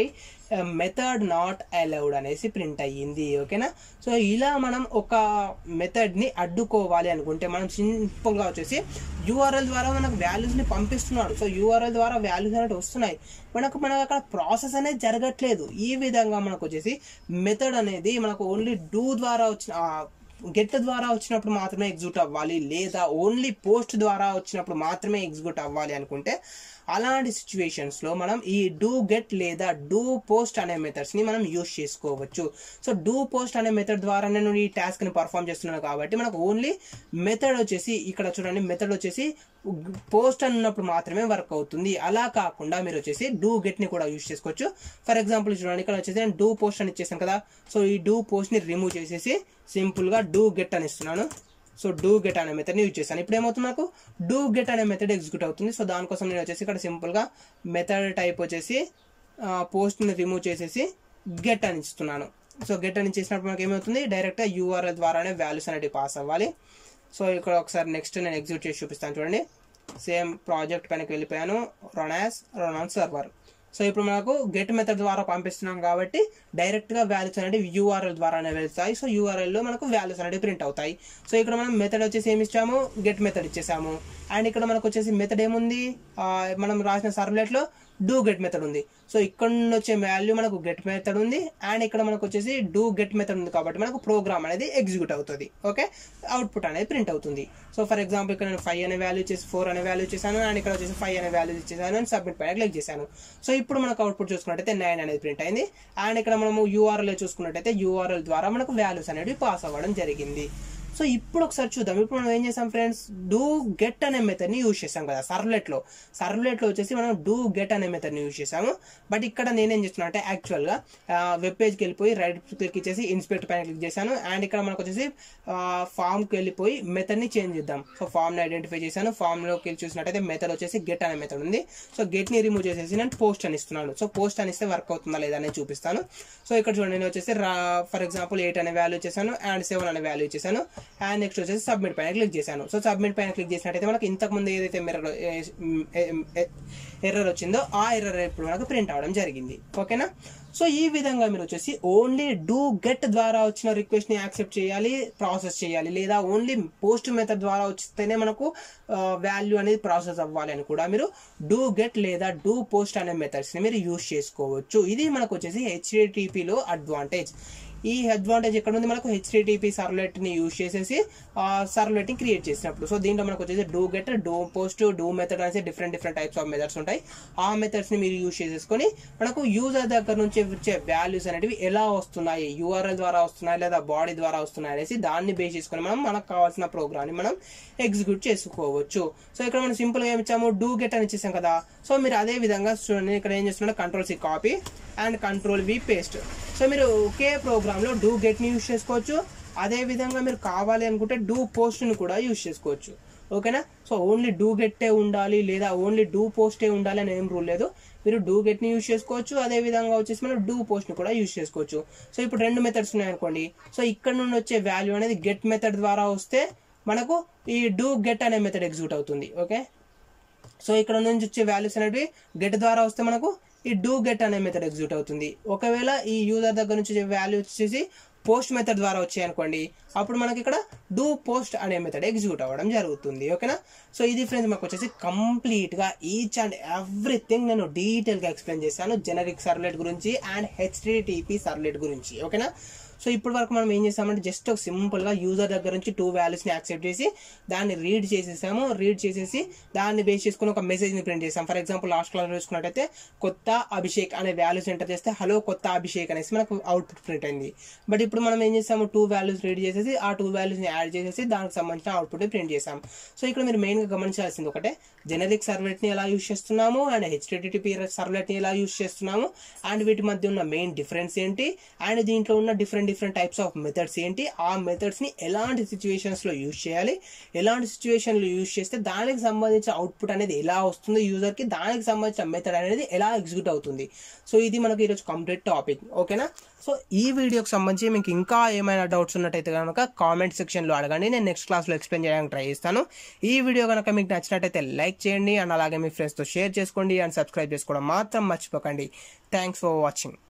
method not allowed అనేసి ప్రింట్ అయ్యింది ఓకేనా సో ఇలా మనం ఒక మెథడ్ని అడ్డుకోవాలి అనుకుంటే మనం సింపుల్గా వచ్చేసి యూఆర్ఎల్ ద్వారా మనకు వాల్యూస్ని పంపిస్తున్నాడు సో యూఆర్ఎల్ ద్వారా వాల్యూస్ అనేవి వస్తున్నాయి మనకు మనకు అక్కడ ప్రాసెస్ అనేది జరగట్లేదు ఈ విధంగా మనకు వచ్చేసి మెథడ్ అనేది మనకు ఓన్లీ డూ ద్వారా వచ్చిన గెట్ ద్వారా వచ్చినప్పుడు మాత్రమే ఎగ్జిక్యూట్ అవ్వాలి లేదా ఓన్లీ పోస్ట్ ద్వారా వచ్చినప్పుడు మాత్రమే ఎగ్జిక్యూట్ అవ్వాలి అనుకుంటే అలాంటి సిచ్యువేషన్స్లో మనం ఈ డూ గెట్ లేదా డూ పోస్ట్ అనే మెథడ్స్ని మనం యూస్ చేసుకోవచ్చు సో డూ పోస్ట్ అనే మెథడ్ ద్వారా నేను ఈ టాస్క్ని పర్ఫామ్ చేస్తున్నాను కాబట్టి మనకు ఓన్లీ మెథడ్ వచ్చేసి ఇక్కడ చూడండి మెథడ్ వచ్చేసి పోస్ట్ అని ఉన్నప్పుడు మాత్రమే వర్క్ అవుతుంది అలా కాకుండా మీరు వచ్చేసి డూ గెట్ ని కూడా యూస్ చేసుకోవచ్చు ఫర్ ఎగ్జాంపుల్ చూడండి ఇక్కడ వచ్చేసి నేను డూ పోస్ట్ అని ఇచ్చేసాను కదా సో ఈ డూ పోస్ట్ ని రిమూవ్ చేసేసి సింపుల్ గా డూ గెట్ అని ఇస్తున్నాను సో డూ గెట్ అనే మెథడ్ ని యూజ్ చేశాను ఇప్పుడు ఏమవుతుంది నాకు డూ గెట్ అనే మెథడ్ ఎగ్జిక్యూట్ అవుతుంది సో దానికోసం నేను వచ్చేసి ఇక్కడ సింపుల్ గా మెథడ్ టైప్ వచ్చేసి పోస్ట్ ని రిమూవ్ చేసేసి గెట్ అని ఇస్తున్నాను సో గెట్ అని చేసినప్పుడు మనకి ఏమవుతుంది డైరెక్ట్ గా యూఆర్ఎల్ ద్వారానే వాల్యూస్ అనేవి పాస్ అవ్వాలి సో ఇక్కడ ఒకసారి నెక్స్ట్ నేను ఎగ్జిక్యూట్ చేసి చూపిస్తాను చూడండి సేమ్ ప్రాజెక్ట్ పైనకి వెళ్ళిపోయాను రొనాస్ రొనాన్ సర్వర్ సో ఇప్పుడు మనకు గెట్ మెథడ్ ద్వారా పంపిస్తున్నాం కాబట్టి డైరెక్ట్ గా వాల్యూస్ అనేవి యూఆర్ఎల్ ద్వారానే వెళ్తాయి సో యూఆర్ఎల్ లో మనకు వాల్యూస్ అనేవి ప్రింట్ అవుతాయి సో ఇక్కడ మనం మెథడ్ వచ్చేసి ఏమి ఇచ్చాము గెట్ మెథడ్ ఇచ్చేసాము అండ్ ఇక్కడ మనకు వచ్చేసి మెథడ్ ఏముంది ఆ, మనం రాసిన సర్వ్లెట్ లో డూ గెట్ మెథడ్ ఉంది సో ఇక్కడ నుండి వచ్చే వాల్యూ మనకు గెట్ మెథడ్ ఉంది అండ్ ఇక్కడ మనకు వచ్చేసి డూ గెట్ మెథడ్ ఉంది కాబట్టి మనకు ప్రోగ్రామ్ అనేది ఎగ్జిక్యూట్ అవుతుంది ఓకే అవుట్పుట్ అనేది ప్రింట్ అవుతుంది సో ఫర్ ఎగ్జాంపుల్ ఇక్కడ నేను ఫైవ్ అనే వాల్యూ చేసి ఫోర్ అనే వాల్యూ చేశాను అండ్ ఇక్కడ వచ్చేసి ఫైవ్ అనే వాల్యూ ఇచ్చేసాను అండ్ సబ్మిట్ పైన క్లిక్ చేశాను సో ఇప్పుడు మనకు అవుట్పుట్ చూసుకున్నట్టయితే నైన్ అనేది ప్రింట్ అయింది అండ్ ఇక్కడ మనము యూఆర్ఎల్ చూసుకున్నట్టయితే యూఆర్ఎల్ ద్వారా మనకు వాల్యూస్ అనేవి పాస్ అవ్వడం జరిగింది సో ఇప్పుడు ఒకసారి చూద్దాం ఇప్పుడు మనం ఏం చేసాం ఫ్రెండ్స్ డూ గెట్ అనే మెథడ్ ని యూజ్ చేసాం కదా సర్వ్లెట్ లో సర్వ్లెట్ లో వచ్చేసి మనం డూ గెట్ అనే మెథడ్ ని యూజ్ చేసాము బట్ ఇక్కడ నేనేం చేస్తున్నా అంటే యాక్చువల్ గా వెబ్ పేజ్కి వెళ్ళిపోయి రైట్ క్లిక్ ఇచ్చేసి ఇన్స్పెక్ట్ పైన క్లిక్ చేశాను అండ్ ఇక్కడ మనకు వచ్చేసి ఫామ్ కి వెళ్ళిపోయి మెథడ్ ని చేంజ్ చేద్దాం సో ఫామ్ ని ఐడెంటిఫై చేశాను ఫామ్ లోకి వెళ్ళి చూసినట్టయితే మెథడ్ వచ్చేసి గెట్ అనే మెథడ్ ఉంది సో గెట్ ని రిమూవ్ చేసేసి నేను పోస్ట్ అని ఇస్తున్నాను సో పోస్ట్ అని ఇస్తే వర్క్ అవుతుందా లేదా అనేది చూపిస్తాను సో ఇక్కడ చూడండి నేను వచ్చేసి ఫర్ ఎగ్జాంపుల్ ఎయిట్ అనే వాల్యూ చేశాను అండ్ సెవెన్ అనే వాల్యూ చేశాను అండ్ నెక్స్ట్ వచ్చేసి సబ్మిట్ పైన క్లిక్ చేశాను సో సబ్మిట్ పైన క్లిక్ చేసినట్టయితే మనకి ఇంతకు ముందు ఏదైతే మిర్రర్ ఎర్రర్ వచ్చిందో ఆ ఎర్రర్ ఇప్పుడు మనకు ప్రింట్ అవడం జరిగింది ఓకేనా సో ఈ విధంగా మీరు వచ్చేసి ఓన్లీ డూ గెట్ ద్వారా వచ్చిన రిక్వెస్ట్ ని యాక్సెప్ట్ చేయాలి ప్రాసెస్ చేయాలి లేదా ఓన్లీ పోస్ట్ మెథడ్ ద్వారా వస్తేనే మనకు వాల్యూ అనేది ప్రాసెస్ అవ్వాలి అని కూడా మీరు డూ గెట్ లేదా డూ పోస్ట్ అనే మెథడ్స్ ని మీరు యూస్ చేసుకోవచ్చు ఇది మనకు వచ్చేసి HTTP లో అడ్వాంటేజ్ ఈ అడ్వాంటేజ్ ఎక్కడ ఉంది మనకు హెచ్టిటిపి సర్వ్లెట్ ని యూజ్ చేసేసి సర్వ్లెట్ ని క్రియేట్ చేసినప్పుడు సో దీంట్లో మనకు వచ్చేసి do get do post do method అనేసి different different types of methods ఉంటాయి ఆ మెథడ్స్ ని మీరు యూజ్ చేసేసుకొని మనకు యూజర్ దగ్గర నుంచి వచ్చే వాల్యూస్ అనేవి ఎలా వస్తున్నాయి యూఆర్ఎల్ ద్వారా వస్తున్నాయి లేదా బాడీ ద్వారా వస్తున్నాయి అనేసి దాన్ని బేస్ చేసుకొని మనం మనకు కావాల్సిన ప్రోగ్రామ్ ని మనం ఎగ్జిక్యూట్ చేసుకోవచ్చు సో ఇక్కడ మనం సింపుల్ గా ఏమి ఇచ్చాము డూ గెట్ అని ఇచ్చేసాం కదా సో మీరు అదే విధంగా చూడండి ఇక్కడ ఏం చేస్తున్నారు control C copy and control V paste so మీరు ఒకే ప్రోగ్రామ్ లో డూ గెట్ ని యూస్ చేసుకోవచ్చు అదే విధంగా మీరు కావాలి అనుకుంటే డూ పోస్ట్ ని కూడా యూస్ చేసుకోవచ్చు ఓకేనా సో ఓన్లీ డూ గెట్టే ఉండాలి లేదా ఓన్లీ డూ పోస్టే ఉండాలి అని ఏం రూల్ లేదు మీరు డూ గెట్ ని యూస్ చేసుకోవచ్చు అదే విధంగా వచ్చేసి మనం డూ పోస్ట్ ని కూడా యూస్ చేసుకోవచ్చు సో ఇప్పుడు రెండు మెథడ్స్ ఉన్నాయనుకోండి సో ఇక్కడ నుండి వచ్చే వాల్యూ అనేది గెట్ మెథడ్ ద్వారా వస్తే మనకు ఈ డూ గెట్ అనే మెథడ్ ఎగ్జిక్యూట్ అవుతుంది ఓకే సో ఇక్కడ నుంచి వచ్చే వాల్యూస్ అనేవి గెట్ ద్వారా వస్తే మనకు ఈ డూ గెట్ అనే మెథడ్ ఎగ్జిక్యూట్ అవుతుంది ఒకవేళ ఈ యూజర్ దగ్గర నుంచి వాల్యూ వచ్చేసి పోస్ట్ మెథడ్ ద్వారా వచ్చాయి అనుకోండి అప్పుడు మనకి ఇక్కడ డూ పోస్ట్ అనే మెథడ్ ఎగ్జిక్యూట్ అవ్వడం జరుగుతుంది ఓకేనా సో ఇది ఫ్రెండ్స్ మాకు వచ్చేసి కంప్లీట్ గా ఈచ్ అండ్ ఎవ్రీథింగ్ నేను డీటెయిల్ గా ఎక్స్ప్లెయిన్ చేశాను జెనరిక్ సర్వ్లెట్ గురించి అండ్ హెచ్డిటిపి సర్వ్లెట్ గురించి ఓకేనా సో ఇప్పటి వరకు మనం ఏం చేసామంటే జస్ట్ ఒక సింపుల్ గా యూజర్ దగ్గర నుంచి టూ వాల్యూస్ ని యాక్సెప్ట్ చేసి దాన్ని రీడ్ చేసేసాము రీడ్ చేసేసి దాన్ని బేస్ చేసుకుని ఒక మెసేజ్ ని ప్రింట్ చేసాం ఫర్ ఎగ్జాంపుల్ లాస్ట్ క్లాస్ చూసుకున్నట్టయితే కొత్త అభిషేక్ అనే వాల్యూస్ ఎంటర్ చేస్తే హలో కొత్త అభిషేక్ అనేసి మనకు అవుట్పుట్ ప్రింట్ అయింది బట్ ఇప్పుడు మనం ఏం చేసాము టూ వాల్యూస్ రీడ్ చేసేసి ఆ టూ వాల్యూస్ ని యాడ్ చేసేసి దానికి సంబంధించిన అవుట్పుట్ ప్రింట్ చేసాం సో ఇక్కడ మీరు మెయిన్ గా గమనించాల్సింది ఒకటే జెనరిక్ సర్వ్లెట్ ని ఎలా యూస్ చేస్తున్నాము అండ్ హెచ్టిటిపి సర్వ్లెట్ ని ఎలా యూస్ చేస్తున్నాము అండ్ వీటి మధ్య ఉన్న మెయిన్ డిఫరెన్స్ ఏంటి అండ్ దీంట్లో ఉన్న different different types of methods ఏంటి ఆ మెథడ్స్ ని ఎలాంటి సిచ్యువేషన్స్ లో యూస్ చేయాలి ఎలాంటి సిచ్యువేషన్ లో యూస్ చేస్తే దానికి సంబంధించిన అవుట్పుట్ అనేది ఎలా వస్తుంది యూజర్ కి దానికి సంబంధించిన మెథడ్ అనేది ఎలా ఎగ్జిక్యూట్ అవుతుంది సో ఇది మనకి ఈరోజు కంప్లీట్ టాపిక్ ఓకేనా సో ఈ వీడియోకి సంబంధించి మీకు ఇంకా ఏమైనా డౌట్స్ ఉన్నట్టయితే కనుక కామెంట్ సెక్షన్ లో అడగండి నేను నెక్స్ట్ క్లాస్ లో ఎక్స్ప్లెయిన్ చేయడానికి ట్రై చేస్తాను ఈ వీడియో కనుక మీకు నచ్చినట్టయితే లైక్ చేయండి అండ్ అలాగే మీ ఫ్రెండ్స్ తో షేర్ చేసుకోండి అండ్ సబ్స్క్రైబ్ చేసుకోవడం మాత్రం మర్చిపోకండి థ్యాంక్స్ ఫర్ వాచింగ్